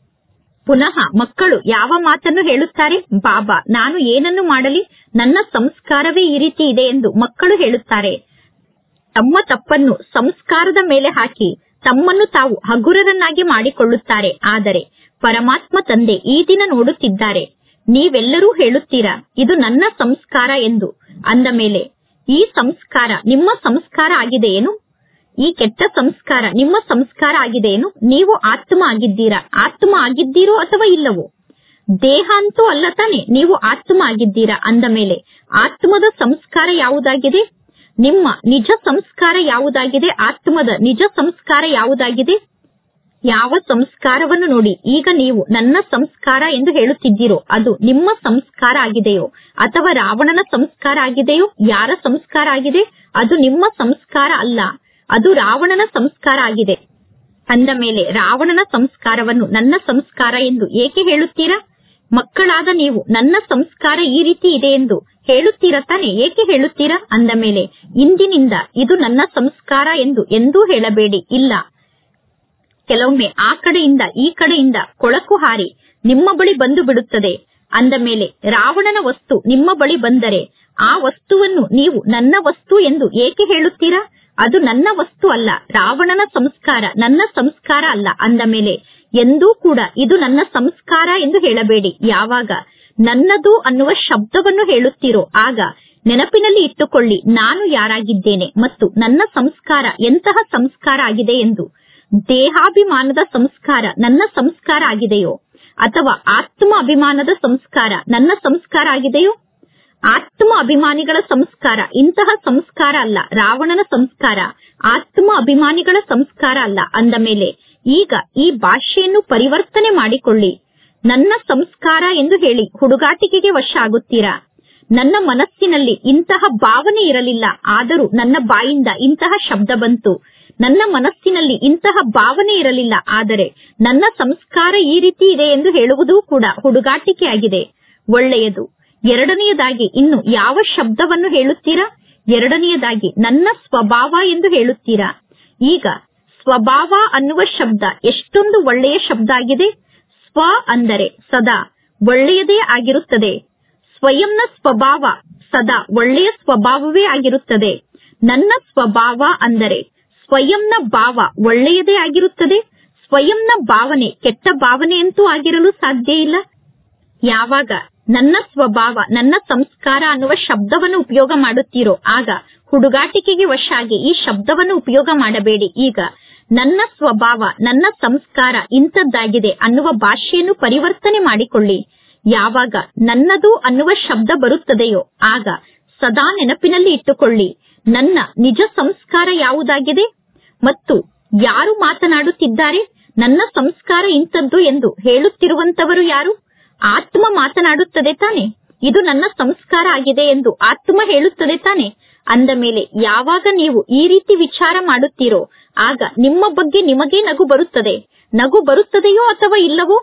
ಪುನಃ ಮಕ್ಕಳು ಯಾವ ಮಾತನ್ನು ಹೇಳುತ್ತಾರೆ ಬಾಬಾ ನಾನು ಏನನ್ನು ಮಾಡಲಿ ನನ್ನ ಸಂಸ್ಕಾರವೇ ಈ ರೀತಿ ಇದೆ ಎಂದು ಮಕ್ಕಳು ಹೇಳುತ್ತಾರೆ ತಮ್ಮ ತಪ್ಪನ್ನು ಸಂಸ್ಕಾರದ ಮೇಲೆ ಹಾಕಿ ತಮ್ಮನ್ನು ತಾವು ಹಗುರರನ್ನಾಗಿ ಮಾಡಿಕೊಳ್ಳುತ್ತಾರೆ ಆದರೆ ಪರಮಾತ್ಮ ತಂದೆ ಈ ದಿನ ನೋಡುತ್ತಿದ್ದಾರೆ ನೀವೆಲ್ಲರೂ ಹೇಳುತ್ತೀರಾ ಇದು ನನ್ನ ಸಂಸ್ಕಾರ ಎಂದು ಅಂದ ಮೇಲೆ ಈ ಸಂಸ್ಕಾರ ನಿಮ್ಮ ಸಂಸ್ಕಾರ ಆಗಿದೆಯೇನು ಈ ಕೆಟ್ಟ ಸಂಸ್ಕಾರ ನಿಮ್ಮ ಸಂಸ್ಕಾರ ಆಗಿದೆಯೇನು ನೀವು ಆತ್ಮ ಆಗಿದ್ದೀರಾ ಆತ್ಮ ಆಗಿದ್ದೀರೋ ಅಥವಾ ಇಲ್ಲವೋ ದೇಹ ಅಂತೂ ಅಲ್ಲ ತಾನೆ ನೀವು ಆತ್ಮ ಆಗಿದ್ದೀರಾ ಅಂದ ಮೇಲೆ ಆತ್ಮದ ಸಂಸ್ಕಾರ ಯಾವುದಾಗಿದೆ ನಿಮ್ಮ ನಿಜ ಸಂಸ್ಕಾರ ಯಾವುದಾಗಿದೆ ಆತ್ಮದ ನಿಜ ಸಂಸ್ಕಾರ ಯಾವುದಾಗಿದೆ ಯಾವ ಸಂಸ್ಕಾರವನ್ನು ನೋಡಿ ಈಗ ನೀವು ನನ್ನ ಸಂಸ್ಕಾರ ಎಂದು ಹೇಳುತ್ತಿದ್ದೀರೋ ಅದು ನಿಮ್ಮ ಸಂಸ್ಕಾರ ಆಗಿದೆಯೋ ಅಥವಾ ರಾವಣನ ಸಂಸ್ಕಾರ ಆಗಿದೆಯೋ ಯಾರ ಸಂಸ್ಕಾರ ಆಗಿದೆ ಅದು ನಿಮ್ಮ ಸಂಸ್ಕಾರ ಅಲ್ಲ ಅದು ರಾವಣನ ಸಂಸ್ಕಾರ ಆಗಿದೆ ಅಂದ ಮೇಲೆ ರಾವಣನ ಸಂಸ್ಕಾರವನ್ನು ನನ್ನ ಸಂಸ್ಕಾರ ಎಂದು ಏಕೆ ಹೇಳುತ್ತೀರಾ ಮಕ್ಕಳಾದ ನೀವು ನನ್ನ ಸಂಸ್ಕಾರ ಈ ರೀತಿ ಇದೆ ಎಂದು ಹೇಳುತ್ತೀರಾ ತಾನೆ ಏಕೆ ಹೇಳುತ್ತೀರಾ ಅಂದ ಮೇಲೆ ಇಂದಿನಿಂದ ಇದು ನನ್ನ ಸಂಸ್ಕಾರ ಎಂದು ಎಂದೂ ಹೇಳಬೇಡಿ ಇಲ್ಲ ಕೆಲವೊಮ್ಮೆ ಆ ಕಡೆಯಿಂದ ಈ ಕಡೆಯಿಂದ ಕೊಳಕು ಹಾರಿ ನಿಮ್ಮ ಬಳಿ ಬಂದು ಬಿಡುತ್ತದೆ ಅಂದ ಮೇಲೆ ರಾವಣನ ವಸ್ತು ನಿಮ್ಮ ಬಳಿ ಬಂದರೆ ಆ ವಸ್ತುವನ್ನು ನೀವು ನನ್ನ ವಸ್ತು ಎಂದು ಏಕೆ ಹೇಳುತ್ತೀರಾ ಅದು ನನ್ನ ವಸ್ತು ಅಲ್ಲ ರಾವಣನ ಸಂಸ್ಕಾರ ನನ್ನ ಸಂಸ್ಕಾರ ಅಲ್ಲ ಅಂದ ಮೇಲೆ ಎಂದೂ ಕೂಡ ಇದು ನನ್ನ ಸಂಸ್ಕಾರ ಎಂದು ಹೇಳಬೇಡಿ ಯಾವಾಗ ನನ್ನದು ಅನ್ನುವ ಶಬ್ದವನ್ನು ಹೇಳುತ್ತೀರೋ ಆಗ ನೆನಪಿನಲ್ಲಿ ಇಟ್ಟುಕೊಳ್ಳಿ ನಾನು ಯಾರಾಗಿದ್ದೇನೆ ಮತ್ತು ನನ್ನ ಸಂಸ್ಕಾರ ಎಂತಹ ಸಂಸ್ಕಾರ ಆಗಿದೆ ಎಂದು ದೇಹಾಭಿಮಾನದ ಸಂಸ್ಕಾರ ನನ್ನ ಸಂಸ್ಕಾರ ಆಗಿದೆಯೋ ಅಥವಾ ಆತ್ಮ ಅಭಿಮಾನದ ಸಂಸ್ಕಾರ ನನ್ನ ಸಂಸ್ಕಾರ ಆಗಿದೆಯೋ ಆತ್ಮ ಅಭಿಮಾನಿಗಳ ಸಂಸ್ಕಾರ ಇಂತಹ ಸಂಸ್ಕಾರ ಅಲ್ಲ ರಾವಣನ ಸಂಸ್ಕಾರ ಆತ್ಮ ಅಭಿಮಾನಿಗಳ ಸಂಸ್ಕಾರ ಅಲ್ಲ ಅಂದ ಮೇಲೆ ಈಗ ಈ ಭಾಷೆಯನ್ನು ಪರಿವರ್ತನೆ ಮಾಡಿಕೊಳ್ಳಿ ನನ್ನ ಸಂಸ್ಕಾರ ಎಂದು ಹೇಳಿ ಹುಡುಗಾಟಿಕೆಗೆ ವಶ ಆಗುತ್ತೀರಾ ನನ್ನ ಮನಸ್ಸಿನಲ್ಲಿ ಇಂತಹ ಭಾವನೆ ಇರಲಿಲ್ಲ ಆದರೂ ನನ್ನ ಬಾಯಿಂದ ಇಂತಹ ಶಬ್ದ ಬಂತು ನನ್ನ ಮನಸ್ಸಿನಲ್ಲಿ ಇಂತಹ ಭಾವನೆ ಇರಲಿಲ್ಲ ಆದರೆ ನನ್ನ ಸಂಸ್ಕಾರ ಈ ರೀತಿ ಇದೆ ಎಂದು ಹೇಳುವುದೂ ಕೂಡ ಹುಡುಗಾಟಿಕೆಯಾಗಿದೆ ಒಳ್ಳೆಯದು ಎರಡನೆಯದಾಗಿ ಇನ್ನು ಯಾವ ಶಬ್ದವನ್ನು ಹೇಳುತ್ತೀರಾ ಎರಡನೆಯದಾಗಿ ನನ್ನ ಸ್ವಭಾವ ಎಂದು ಹೇಳುತ್ತೀರಾ ಈಗ ಸ್ವಭಾವ ಅನ್ನುವ ಶಬ್ದ ಎಷ್ಟೊಂದು ಒಳ್ಳೆಯ ಶಬ್ದ ಆಗಿದೆ ಸ್ವ ಅಂದರೆ ಸದಾ ಒಳ್ಳೆಯದೇ ಆಗಿರುತ್ತದೆ ಸ್ವಯಂನ ಸ್ವಭಾವ ಸದಾ ಒಳ್ಳೆಯ ಸ್ವಭಾವವೇ ಆಗಿರುತ್ತದೆ ನನ್ನ ಸ್ವಭಾವ ಅಂದರೆ ಸ್ವಯಂನ ಭಾವ ಒಳ್ಳೆಯದೇ ಆಗಿರುತ್ತದೆ ಸ್ವಯಂನ ಭಾವನೆ ಕೆಟ್ಟ ಭಾವನೆಯಂತೂ ಆಗಿರಲು ಸಾಧ್ಯ ಇಲ್ಲ ಯಾವಾಗ ನನ್ನ ಸ್ವಭಾವ ನನ್ನ ಸಂಸ್ಕಾರ ಅನ್ನುವ ಶಬ್ದವನ್ನು ಉಪಯೋಗ ಮಾಡುತ್ತೀರೋ ಆಗ ಹುಡುಗಾಟಿಕೆಗೆ ವಶ ಆಗಿ ಈ ಶಬ್ದವನ್ನು ಉಪಯೋಗ ಮಾಡಬೇಡಿ ಈಗ ನನ್ನ ಸ್ವಭಾವ ನನ್ನ ಸಂಸ್ಕಾರ ಇಂಥದ್ದಾಗಿದೆ ಅನ್ನುವ ಭಾಷೆಯನ್ನು ಪರಿವರ್ತನೆ ಮಾಡಿಕೊಳ್ಳಿ ಯಾವಾಗ ನನ್ನದು ಅನ್ನುವ ಶಬ್ದ ಬರುತ್ತದೆಯೋ ಆಗ ಸದಾ ನೆನಪಿನಲ್ಲಿ ಇಟ್ಟುಕೊಳ್ಳಿ ನನ್ನ ನಿಜ ಸಂಸ್ಕಾರ ಯಾವುದಾಗಿದೆ ಮತ್ತು ಯಾರು ಮಾತನಾಡುತ್ತಿದ್ದಾರೆ ನನ್ನ ಸಂಸ್ಕಾರ ಇಂಥದ್ದು ಎಂದು ಹೇಳುತ್ತಿರುವಂತವರು ಯಾರು ಆತ್ಮ ಮಾತನಾಡುತ್ತದೆ ತಾನೆ ಇದು ನನ್ನ ಸಂಸ್ಕಾರ ಆಗಿದೆ ಎಂದು ಆತ್ಮ ಹೇಳುತ್ತದೆ ತಾನೆ ಅಂದ ಮೇಲೆ ಯಾವಾಗ ನೀವು ಈ ರೀತಿ ವಿಚಾರ ಮಾಡುತ್ತೀರೋ ಆಗ ನಿಮ್ಮ ಬಗ್ಗೆ ನಿಮಗೇ ನಗು ಬರುತ್ತದೆ ನಗು ಬರುತ್ತದೆಯೋ ಅಥವಾ ಇಲ್ಲವೋ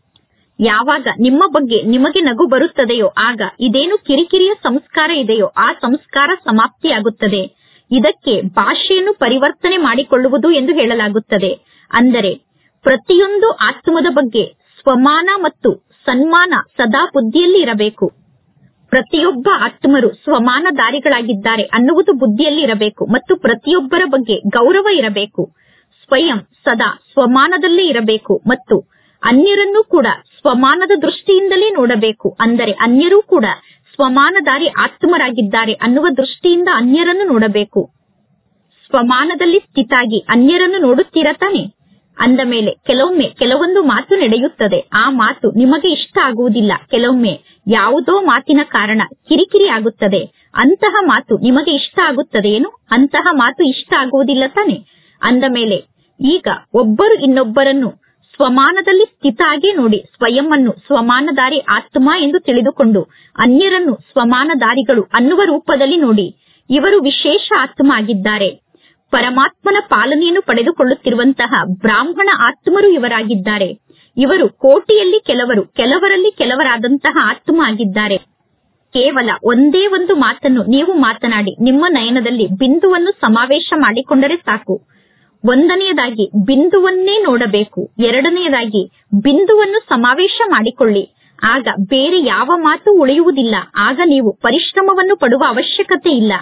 ಯಾವಾಗ ನಿಮ್ಮ ಬಗ್ಗೆ ನಿಮಗೆ ನಗು ಬರುತ್ತದೆಯೋ ಆಗ ಇದೇನು ಕಿರಿಕಿರಿಯ ಸಂಸ್ಕಾರ ಇದೆಯೋ ಆ ಸಂಸ್ಕಾರ ಸಮಾಪ್ತಿಯಾಗುತ್ತದೆ ಇದಕ್ಕೆ ಭಾಷೆಯನ್ನು ಪರಿವರ್ತನೆ ಮಾಡಿಕೊಳ್ಳುವುದು ಎಂದು ಹೇಳಲಾಗುತ್ತದೆ ಅಂದರೆ ಪ್ರತಿಯೊಂದು ಆತ್ಮದ ಬಗ್ಗೆ ಸ್ವಮಾನ ಮತ್ತು ಸನ್ಮಾನ ಸದಾ ಬುದ್ಧಿಯಲ್ಲಿ ಇರಬೇಕು ಪ್ರತಿಯೊಬ್ಬ ಆತ್ಮರು ಸ್ವಮಾನಧಾರಿಗಳಾಗಿದ್ದಾರೆ ಅನ್ನುವುದು ಬುದ್ಧಿಯಲ್ಲಿ ಇರಬೇಕು ಮತ್ತು ಪ್ರತಿಯೊಬ್ಬರ ಬಗ್ಗೆ ಗೌರವ ಇರಬೇಕು ಸ್ವಯಂ ಸದಾ ಸ್ವಮಾನದಲ್ಲೇ ಇರಬೇಕು ಮತ್ತು ಅನ್ಯರನ್ನೂ ಕೂಡ ಸ್ವಮಾನದ ದೃಷ್ಟಿಯಿಂದಲೇ ನೋಡಬೇಕು ಅಂದರೆ ಅನ್ಯರೂ ಕೂಡ ಸ್ವಮಾನಧಾರಿ ಆತ್ಮರಾಗಿದ್ದಾರೆ ಅನ್ನುವ ದೃಷ್ಟಿಯಿಂದ ಅನ್ಯರನ್ನು ನೋಡಬೇಕು ಸ್ವಮಾನದಲ್ಲಿ ಸ್ಥಿತಾಗಿ ಅನ್ಯರನ್ನು ನೋಡುತ್ತೀರಾ ತಾನೆ ಅಂದ ಮೇಲೆ ಕೆಲವೊಮ್ಮೆ ಕೆಲವೊಂದು ಮಾತು ನಡೆಯುತ್ತದೆ ಆ ಮಾತು ನಿಮಗೆ ಇಷ್ಟ ಆಗುವುದಿಲ್ಲ ಕೆಲವೊಮ್ಮೆ ಯಾವುದೋ ಮಾತಿನ ಕಾರಣ ಕಿರಿಕಿರಿ ಆಗುತ್ತದೆ ಅಂತಹ ಮಾತು ನಿಮಗೆ ಇಷ್ಟ ಆಗುತ್ತದೆಯೇನು ಅಂತಹ ಮಾತು ಇಷ್ಟ ಆಗುವುದಿಲ್ಲ ತಾನೆ ಅಂದ ಮೇಲೆ ಈಗ ಒಬ್ಬರು ಇನ್ನೊಬ್ಬರನ್ನು ಸ್ವಮಾನದಲ್ಲಿ ಸ್ಥಿತಾಗಿ ನೋಡಿ ಸ್ವಯಂವನ್ನು ಸ್ವಮಾನಧಾರಿ ಆತ್ಮ ಎಂದು ತಿಳಿದುಕೊಂಡು ಅನ್ಯರನ್ನು ಸ್ವಮಾನಧಾರಿಗಳು ಅನ್ನುವ ರೂಪದಲ್ಲಿ ನೋಡಿ ಇವರು ವಿಶೇಷ ಆತ್ಮ ಆಗಿದ್ದಾರೆ ಪರಮಾತ್ಮನ ಪಾಲನೆಯನ್ನು ಪಡೆದುಕೊಳ್ಳುತ್ತಿರುವಂತಹ ಬ್ರಾಹ್ಮಣ ಆತ್ಮರು ಇವರಾಗಿದ್ದಾರೆ ಇವರು ಕೋಟಿಯಲ್ಲಿ ಕೆಲವರು ಕೆಲವರಲ್ಲಿ ಕೆಲವರಾದಂತಹ ಆತ್ಮ ಆಗಿದ್ದಾರೆ ಕೇವಲ ಒಂದೇ ಒಂದು ಮಾತನ್ನು ನೀವು ಮಾತನಾಡಿ ನಿಮ್ಮ ನಯನದಲ್ಲಿ ಬಿಂದುವನ್ನು ಸಮಾವೇಶ ಮಾಡಿಕೊಂಡರೆ ಸಾಕು ಒಂದನೆಯದಾಗಿ ಬಿಂದುವನ್ನೇ ನೋಡಬೇಕು ಎರಡನೆಯದಾಗಿ ಬಿಂದುವನ್ನು ಸಮಾವೇಶ ಮಾಡಿಕೊಳ್ಳಿ ಆಗ ಬೇರೆ ಯಾವ ಮಾತು ಉಳಿಯುವುದಿಲ್ಲ ಆಗ ನೀವು ಪರಿಶ್ರಮವನ್ನು ಪಡುವ ಅವಶ್ಯಕತೆ ಇಲ್ಲ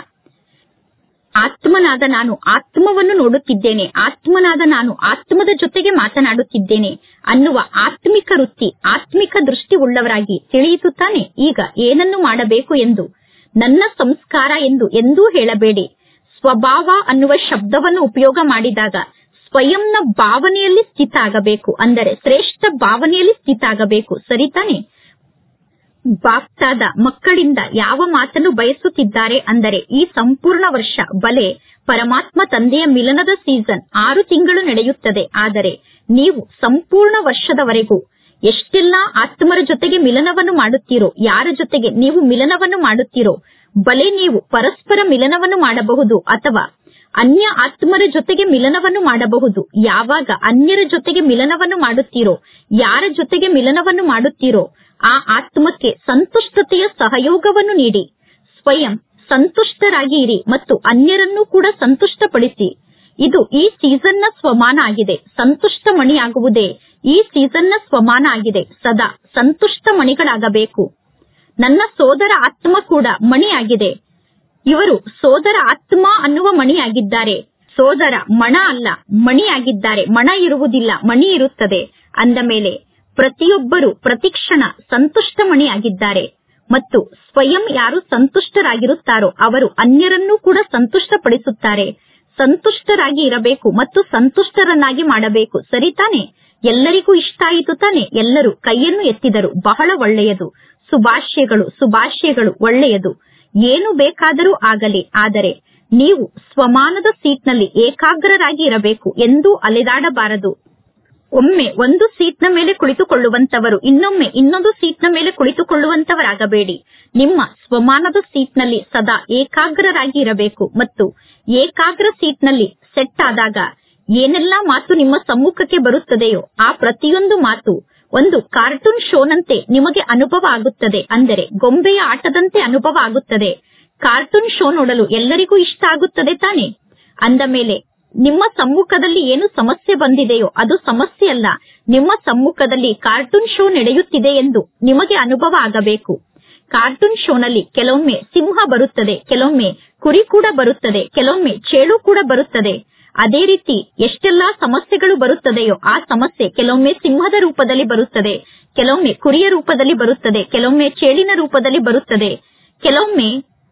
ಆತ್ಮನಾದ ನಾನು ಆತ್ಮವನ್ನು ನೋಡುತ್ತಿದ್ದೇನೆ ಆತ್ಮನಾದ ನಾನು ಆತ್ಮದ ಜೊತೆಗೆ ಮಾತನಾಡುತ್ತಿದ್ದೇನೆ ಅನ್ನುವ ಆತ್ಮಿಕ ವೃತ್ತಿ ಆತ್ಮಿಕ ದೃಷ್ಟಿ ಉಳ್ಳವರಾಗಿ ತಿಳಿಯಿತು ತಾನೆ ಈಗ ಏನನ್ನು ಮಾಡಬೇಕು ಎಂದು ನನ್ನ ಸಂಸ್ಕಾರ ಎಂದು ಎಂದೂ ಹೇಳಬೇಡಿ ಸ್ವಭಾವ ಅನ್ನುವ ಶಬ್ದವನ್ನು ಉಪಯೋಗ ಮಾಡಿದಾಗ ಸ್ವಯಂನ ಭಾವನೆಯಲ್ಲಿ ಸ್ಥಿತ ಆಗಬೇಕು ಅಂದರೆ ಶ್ರೇಷ್ಠ ಭಾವನೆಯಲ್ಲಿ ಸ್ಥಿತ ಆಗಬೇಕು ಸರಿ ತಾನೆ ಬಾಪ್ತಾದ ಮಕ್ಕಳಿಂದ ಯಾವ ಮಾತನ್ನು ಬಯಸುತ್ತಿದ್ದಾರೆ ಅಂದರೆ ಈ ಸಂಪೂರ್ಣ ವರ್ಷ ಬಲೆ ಪರಮಾತ್ಮ ತಂದೆಯ ಮಿಲನದ ಸೀಸನ್ ಆರು ತಿಂಗಳು ನಡೆಯುತ್ತದೆ ಆದರೆ ನೀವು ಸಂಪೂರ್ಣ ವರ್ಷದವರೆಗೂ ಎಷ್ಟೆಲ್ಲಾ ಆತ್ಮರ ಜೊತೆಗೆ ಮಿಲನವನ್ನು ಮಾಡುತ್ತೀರೋ ಯಾರ ಜೊತೆಗೆ ನೀವು ಮಿಲನವನ್ನು ಮಾಡುತ್ತೀರೋ ಬಲೆ ನೀವು ಪರಸ್ಪರ ಮಿಲನವನ್ನು ಮಾಡಬಹುದು ಅಥವಾ ಅನ್ಯ ಆತ್ಮರ ಜೊತೆಗೆ ಮಿಲನವನ್ನು ಮಾಡಬಹುದು ಯಾವಾಗ ಅನ್ಯರ ಜೊತೆಗೆ ಮಿಲನವನ್ನು ಮಾಡುತ್ತೀರೋ ಯಾರ ಜೊತೆಗೆ ಮಿಲನವನ್ನು ಮಾಡುತ್ತೀರೋ ಆ ಆತ್ಮಕ್ಕೆ ಸಂತುಷ್ಟತೆಯ ಸಹಯೋಗವನ್ನು ನೀಡಿ ಸ್ವಯಂ ಸಂತುಷ್ಟರಾಗಿ ಇರಿ ಮತ್ತು ಅನ್ಯರನ್ನೂ ಕೂಡ ಸಂತುಷ್ಟಪಡಿಸಿ ಇದು ಈ ಸೀಸನ್ನ ಸ್ವಮಾನ ಆಗಿದೆ ಸಂತುಷ್ಟ ಮಣಿಯಾಗುವುದೇ ಈ ಸೀಸನ್ನ ಸ್ವಮಾನ ಆಗಿದೆ ಸದಾ ಸಂತುಷ್ಟ ಮಣಿಗಳಾಗಬೇಕು ನನ್ನ ಸೋದರ ಆತ್ಮ ಕೂಡ ಮಣಿಯಾಗಿದೆ ಇವರು ಸೋದರ ಆತ್ಮ ಅನ್ನುವ ಮಣಿಯಾಗಿದ್ದಾರೆ ಸೋದರ ಮಣ ಅಲ್ಲ ಮಣಿಯಾಗಿದ್ದಾರೆ ಮಣ ಇರುವುದಿಲ್ಲ ಮಣಿ ಇರುತ್ತದೆ ಅಂದ ಮೇಲೆ ಪ್ರತಿಯೊಬ್ಬರು ಪ್ರತಿಕ್ಷಣ ಸಂತುಷ್ಟಮಣಿಯಾಗಿದ್ದಾರೆ ಮತ್ತು ಸ್ವಯಂ ಯಾರು ಸಂತುಷ್ಟರಾಗಿರುತ್ತಾರೋ ಅವರು ಅನ್ಯರನ್ನೂ ಕೂಡ ಸಂತುಷ್ಟಪಡಿಸುತ್ತಾರೆ ಸಂತುಷ್ಟರಾಗಿ ಇರಬೇಕು ಮತ್ತು ಸಂತುಷ್ಟರನ್ನಾಗಿ ಮಾಡಬೇಕು ಸರಿ ತಾನೆ ಎಲ್ಲರಿಗೂ ಇಷ್ಟ ಆಯಿತು ತಾನೆ ಎಲ್ಲರೂ ಕೈಯನ್ನು ಎತ್ತಿದರು ಬಹಳ ಒಳ್ಳೆಯದು ಸುಭಾಷ್ಯಗಳು ಸುಭಾಷ್ಯಗಳು ಒಳ್ಳೆಯದು ಏನು ಬೇಕಾದರೂ ಆಗಲಿ ಆದರೆ ನೀವು ಸ್ವಮಾನದ ಸೀಟ್ನಲ್ಲಿ ಏಕಾಗ್ರರಾಗಿ ಇರಬೇಕು ಎಂದೂ ಅಲೆದಾಡಬಾರದು ಒಮ್ಮೆ ಒಂದು ಸೀಟ್ನ ಮೇಲೆ ಕುಳಿತುಕೊಳ್ಳುವಂತವರು ಇನ್ನೊಮ್ಮೆ ಇನ್ನೊಂದು ಸೀಟ್ನ ಮೇಲೆ ಕುಳಿತುಕೊಳ್ಳುವಂತವರಾಗಬೇಡಿ ನಿಮ್ಮ ಸ್ವಮಾನದ ಸೀಟ್ನಲ್ಲಿ ಸದಾ ಏಕಾಗ್ರರಾಗಿ ಇರಬೇಕು ಮತ್ತು ಏಕಾಗ್ರ ಸೀಟ್ನಲ್ಲಿ ಸೆಟ್ ಆದಾಗ ಏನೆಲ್ಲಾ ಮಾತು ನಿಮ್ಮ ಸಮ್ಮುಖಕ್ಕೆ ಬರುತ್ತದೆಯೋ ಆ ಪ್ರತಿಯೊಂದು ಮಾತು ಒಂದು ಕಾರ್ಟೂನ್ ಶೋನಂತೆ ನಿಮಗೆ ಅನುಭವ ಆಗುತ್ತದೆ ಅಂದರೆ ಗೊಂಬೆಯ ಆಟದಂತೆ ಅನುಭವ ಆಗುತ್ತದೆ ಕಾರ್ಟೂನ್ ಶೋ ನೋಡಲು ಎಲ್ಲರಿಗೂ ಇಷ್ಟ ಆಗುತ್ತದೆ ತಾನೆ ಅಂದ ಮೇಲೆ ನಿಮ್ಮ ಸಮ್ಮುಖದಲ್ಲಿ ಏನು ಸಮಸ್ಯೆ ಬಂದಿದೆಯೋ ಅದು ಸಮಸ್ಯೆ ಅಲ್ಲ ನಿಮ್ಮ ಸಮ್ಮುಖದಲ್ಲಿ ಕಾರ್ಟೂನ್ ಶೋ ನಡೆಯುತ್ತಿದೆ ಎಂದು ನಿಮಗೆ ಅನುಭವ ಆಗಬೇಕು ಕಾರ್ಟೂನ್ ಶೋನಲ್ಲಿ ಕೆಲವೊಮ್ಮೆ ಸಿಂಹ ಬರುತ್ತದೆ ಕೆಲವೊಮ್ಮೆ ಕುರಿ ಕೂಡ ಬರುತ್ತದೆ ಕೆಲವೊಮ್ಮೆ ಚೇಳು ಕೂಡ ಬರುತ್ತದೆ ಅದೇ ರೀತಿ ಎಷ್ಟೆಲ್ಲಾ ಸಮಸ್ಯೆಗಳು ಬರುತ್ತದೆಯೋ ಆ ಸಮಸ್ಯೆ ಕೆಲವೊಮ್ಮೆ ಸಿಂಹದ ರೂಪದಲ್ಲಿ ಬರುತ್ತದೆ ಕೆಲವೊಮ್ಮೆ ಕುರಿಯ ರೂಪದಲ್ಲಿ ಬರುತ್ತದೆ ಕೆಲವೊಮ್ಮೆ ಚೇಳಿನ ರೂಪದಲ್ಲಿ ಬರುತ್ತದೆ ಕೆಲವೊಮ್ಮೆ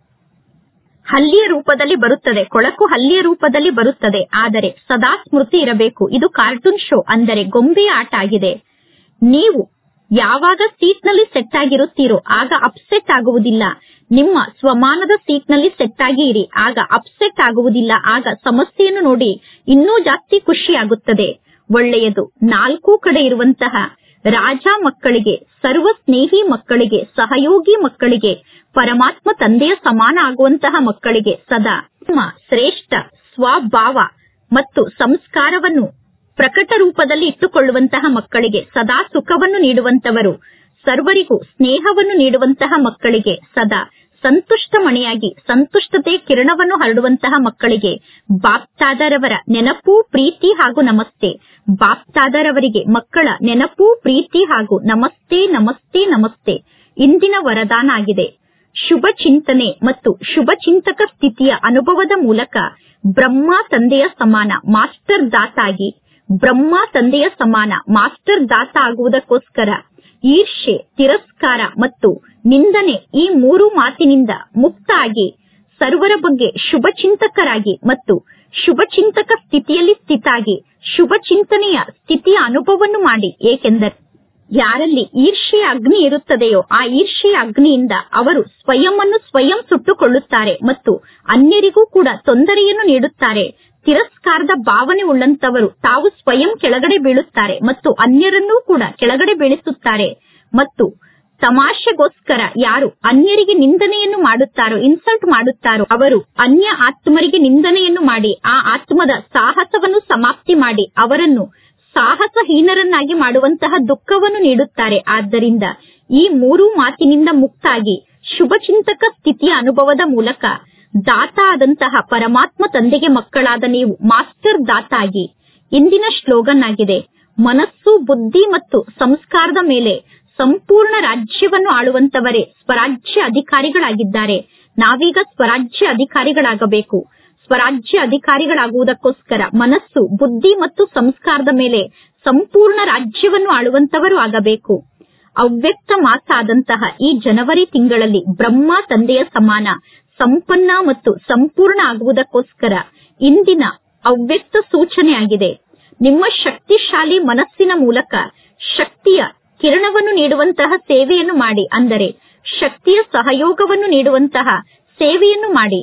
ಹಲ್ಲಿಯ ರೂಪದಲ್ಲಿ ಬರುತ್ತದೆ ಕೊಳಕು ಹಲ್ಲಿಯ ರೂಪದಲ್ಲಿ ಬರುತ್ತದೆ ಆದರೆ ಸದಾ ಸ್ಮೃತಿ ಇರಬೇಕು ಇದು ಕಾರ್ಟೂನ್ ಶೋ ಅಂದರೆ ಗೊಂಬೆಯ ಆಟ ಆಗಿದೆ ನೀವು ಯಾವಾಗ ಸೀಟ್ನಲ್ಲಿ ಸೆಟ್ ಆಗಿರುತ್ತೀರೋ ಆಗ ಅಪ್ಸೆಟ್ ಆಗುವುದಿಲ್ಲ ನಿಮ್ಮ ಸ್ವಮಾನದ ಸೀಟ್ನಲ್ಲಿ ಸೆಟ್ ಆಗಿ ಇರಿ ಆಗ ಅಪ್ಸೆಟ್ ಆಗುವುದಿಲ್ಲ ಆಗ ಸಮಸ್ಯೆಯನ್ನು ನೋಡಿ ಇನ್ನೂ ಜಾಸ್ತಿ ಖುಷಿಯಾಗುತ್ತದೆ ಒಳ್ಳೆಯದು ನಾಲ್ಕೂ ಕಡೆ ಇರುವಂತಹ ರಾಜ ಮಕ್ಕಳಿಗೆ ಸರ್ವ ಸ್ನೇಹಿ ಮಕ್ಕಳಿಗೆ ಸಹಯೋಗಿ ಮಕ್ಕಳಿಗೆ ಪರಮಾತ್ಮ ತಂದೆಯ ಸಮಾನ ಆಗುವಂತಹ ಮಕ್ಕಳಿಗೆ ಸದಾ ನಿಮ್ಮ ಶ್ರೇಷ್ಠ ಸ್ವಭಾವ ಮತ್ತು ಸಂಸ್ಕಾರವನ್ನು ಪ್ರಕಟ ರೂಪದಲ್ಲಿ ಇಟ್ಟುಕೊಳ್ಳುವಂತಹ ಮಕ್ಕಳಿಗೆ ಸದಾ ಸುಖವನ್ನು ನೀಡುವಂತವರು ಸರ್ವರಿಗೂ ಸ್ನೇಹವನ್ನು ನೀಡುವಂತಹ ಮಕ್ಕಳಿಗೆ ಸದಾ ಸಂತುಷ್ಟ ಮಣಿಯಾಗಿ ಸಂತುಷ್ಟತೆ ಕಿರಣವನ್ನು ಹರಡುವಂತಹ ಮಕ್ಕಳಿಗೆ ಬಾಪ್ತಾದರವರ ನೆನಪು ಪ್ರೀತಿ ಹಾಗೂ ನಮಸ್ತೆ ಬಾಪ್ತಾದರವರಿಗೆ ಮಕ್ಕಳ ನೆನಪು ಪ್ರೀತಿ ಹಾಗೂ ನಮಸ್ತೆ ನಮಸ್ತೆ ನಮಸ್ತೆ ಇಂದಿನ ವರದಾನ ಆಗಿದೆ ಶುಭ ಚಿಂತನೆ ಮತ್ತು ಶುಭ ಚಿಂತಕ ಸ್ಥಿತಿಯ ಅನುಭವದ ಮೂಲಕ ಬ್ರಹ್ಮ ತಂದೆಯ ಸಮಾನ ಮಾಸ್ಟರ್ ದಾತಾಗಿ ಬ್ರಹ್ಮ ತಂದೆಯ ಸಮಾನ ಮಾಸ್ಟರ್ ದಾತ ಆಗುವುದಕ್ಕೋಸ್ಕರ ಈರ್ಷೆ ತಿರಸ್ಕಾರ ಮತ್ತು ನಿಂದನೆ ಈ ಮೂರು ಮಾತಿನಿಂದ ಮುಕ್ತ ಆಗಿ ಸರ್ವರ ಬಗ್ಗೆ ಶುಭ ಚಿಂತಕರಾಗಿ ಮತ್ತು ಶುಭ ಚಿಂತಕ ಸ್ಥಿತಿಯಲ್ಲಿ ಸ್ಥಿತಾಗಿ ಶುಭ ಚಿಂತನೆಯ ಸ್ಥಿತಿಯ ಅನುಭವವನ್ನು ಮಾಡಿ ಏಕೆಂದರೆ ಯಾರಲ್ಲಿ ಈರ್ಷೆಯ ಅಗ್ನಿ ಇರುತ್ತದೆಯೋ ಆ ಈರ್ಷೆಯ ಅಗ್ನಿಯಿಂದ ಅವರು ಸ್ವಯಂವನ್ನು ಸ್ವಯಂ ಸುಟ್ಟುಕೊಳ್ಳುತ್ತಾರೆ ಮತ್ತು ಅನ್ಯರಿಗೂ ಕೂಡ ತೊಂದರೆಯನ್ನು ನೀಡುತ್ತಾರೆ ತಿರಸ್ಕಾರದ ಭಾವನೆ ಉಳ್ಳಂತವರು ತಾವು ಸ್ವಯಂ ಕೆಳಗಡೆ ಬೀಳುತ್ತಾರೆ ಮತ್ತು ಅನ್ಯರನ್ನೂ ಕೂಡ ಕೆಳಗಡೆ ಬೀಳಿಸುತ್ತಾರೆ ಮತ್ತು ತಮಾಷೆಗೋಸ್ಕರ ಯಾರು ಅನ್ಯರಿಗೆ ನಿಂದನೆಯನ್ನು ಮಾಡುತ್ತಾರೋ ಇನ್ಸಲ್ಟ್ ಮಾಡುತ್ತಾರೋ ಅವರು ಅನ್ಯ ಆತ್ಮರಿಗೆ ನಿಂದನೆಯನ್ನು ಮಾಡಿ ಆ ಆತ್ಮದ ಸಾಹಸವನ್ನು ಸಮಾಪ್ತಿ ಮಾಡಿ ಅವರನ್ನು ಸಾಹಸಹೀನರನ್ನಾಗಿ ಮಾಡುವಂತಹ ದುಃಖವನ್ನು ನೀಡುತ್ತಾರೆ ಆದ್ದರಿಂದ ಈ ಮೂರೂ ಮಾತಿನಿಂದ ಮುಕ್ತಾಗಿ ಶುಭ ಚಿಂತಕ ಸ್ಥಿತಿಯ ಅನುಭವದ ಮೂಲಕ ದಾತ ಆದಂತಹ ಪರಮಾತ್ಮ ತಂದೆಗೆ ಮಕ್ಕಳಾದ ನೀವು ಮಾಸ್ಟರ್ ದಾತ ಆಗಿ ಇಂದಿನ ಶ್ಲೋಗನ್ ಆಗಿದೆ ಮನಸ್ಸು ಬುದ್ಧಿ ಮತ್ತು ಸಂಸ್ಕಾರದ ಮೇಲೆ ಸಂಪೂರ್ಣ ರಾಜ್ಯವನ್ನು ಆಳುವಂತವರೇ ಸ್ವರಾಜ್ಯ ಅಧಿಕಾರಿಗಳಾಗಿದ್ದಾರೆ ನಾವೀಗ ಸ್ವರಾಜ್ಯ ಅಧಿಕಾರಿಗಳಾಗಬೇಕು ಸ್ವರಾಜ್ಯ ಅಧಿಕಾರಿಗಳಾಗುವುದಕ್ಕೋಸ್ಕರ ಮನಸ್ಸು ಬುದ್ಧಿ ಮತ್ತು ಸಂಸ್ಕಾರದ ಮೇಲೆ ಸಂಪೂರ್ಣ ರಾಜ್ಯವನ್ನು ಆಳುವಂತವರು ಆಗಬೇಕು ಅವ್ಯಕ್ತ ಮಾಸಾದಂತಹ ಈ ಜನವರಿ ತಿಂಗಳಲ್ಲಿ ಬ್ರಹ್ಮ ತಂದೆಯ ಸಮಾನ ಸಂಪನ್ನ ಮತ್ತು ಸಂಪೂರ್ಣ ಆಗುವುದಕ್ಕೋಸ್ಕರ ಇಂದಿನ ಅವ್ಯಕ್ತ ಸೂಚನೆಯಾಗಿದೆ ನಿಮ್ಮ ಶಕ್ತಿಶಾಲಿ ಮನಸ್ಸಿನ ಮೂಲಕ ಶಕ್ತಿಯ ಕಿರಣವನ್ನು ನೀಡುವಂತಹ ಸೇವೆಯನ್ನು ಮಾಡಿ ಅಂದರೆ ಶಕ್ತಿಯ ಸಹಯೋಗವನ್ನು ನೀಡುವಂತಹ ಸೇವೆಯನ್ನು ಮಾಡಿ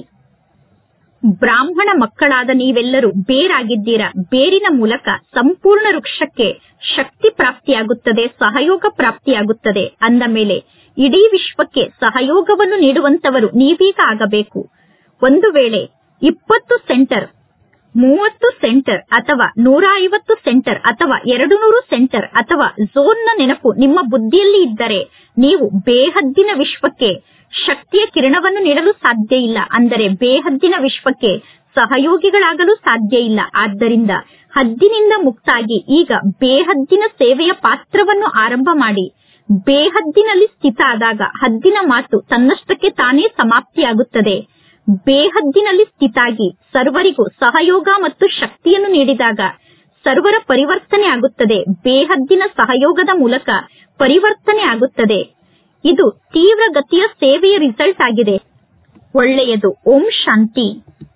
ಬ್ರಾಹ್ಮಣ ಮಕ್ಕಳಾದ ನೀವೆಲ್ಲರೂ ಬೇರಾಗಿದ್ದೀರಾ ಬೇರಿನ ಮೂಲಕ ಸಂಪೂರ್ಣ ವೃಕ್ಷಕ್ಕೆ ಶಕ್ತಿ ಪ್ರಾಪ್ತಿಯಾಗುತ್ತದೆ ಸಹಯೋಗ ಪ್ರಾಪ್ತಿಯಾಗುತ್ತದೆ ಅಂದ ಮೇಲೆ ಇಡೀ ವಿಶ್ವಕ್ಕೆ ಸಹಯೋಗವನ್ನು ನೀಡುವಂತವರು ನೀವೀಗ ಆಗಬೇಕು ಒಂದು ವೇಳೆ ಇಪ್ಪತ್ತು ಸೆಂಟರ್ ಮೂವತ್ತು ಸೆಂಟರ್ ಅಥವಾ ನೂರ ಐವತ್ತು ಸೆಂಟರ್ ಅಥವಾ ಎರಡು ನೂರು ಸೆಂಟರ್ ಅಥವಾ ಝೋನ್ನ ನೆನಪು ನಿಮ್ಮ ಬುದ್ಧಿಯಲ್ಲಿ ಇದ್ದರೆ ನೀವು ಬೇಹದ್ದಿನ ವಿಶ್ವಕ್ಕೆ ಶಕ್ತಿಯ ಕಿರಣವನ್ನು ನೀಡಲು ಸಾಧ್ಯ ಇಲ್ಲ ಅಂದರೆ ಬೇಹದ್ದಿನ ವಿಶ್ವಕ್ಕೆ ಸಹಯೋಗಿಗಳಾಗಲು ಸಾಧ್ಯ ಇಲ್ಲ ಆದ್ದರಿಂದ ಹದ್ದಿನಿಂದ ಮುಕ್ತಾಗಿ ಈಗ ಬೇಹದ್ದಿನ ಸೇವೆಯ ಪಾತ್ರವನ್ನು ಆರಂಭ ಮಾಡಿ ಬೇಹದ್ದಿನಲ್ಲಿ ಸ್ಥಿತ ಆದಾಗ ಹದ್ದಿನ ಮಾತು ತನ್ನಷ್ಟಕ್ಕೆ ತಾನೇ ಸಮಾಪ್ತಿಯಾಗುತ್ತದೆ ಬೇಹದ್ದಿನಲ್ಲಿ ಸ್ಥಿತಾಗಿ ಸರ್ವರಿಗೂ ಸಹಯೋಗ ಮತ್ತು ಶಕ್ತಿಯನ್ನು ನೀಡಿದಾಗ ಸರ್ವರ ಪರಿವರ್ತನೆ ಆಗುತ್ತದೆ ಬೇಹದ್ದಿನ ಸಹಯೋಗದ ಮೂಲಕ ಪರಿವರ್ತನೆ ಆಗುತ್ತದೆ ಇದು ತೀವ್ರ ಗತಿಯ ಸೇವೆಯ ರಿಸಲ್ಟ್ ಆಗಿದೆ ಒಳ್ಳೆಯದು ಓಂ ಶಾಂತಿ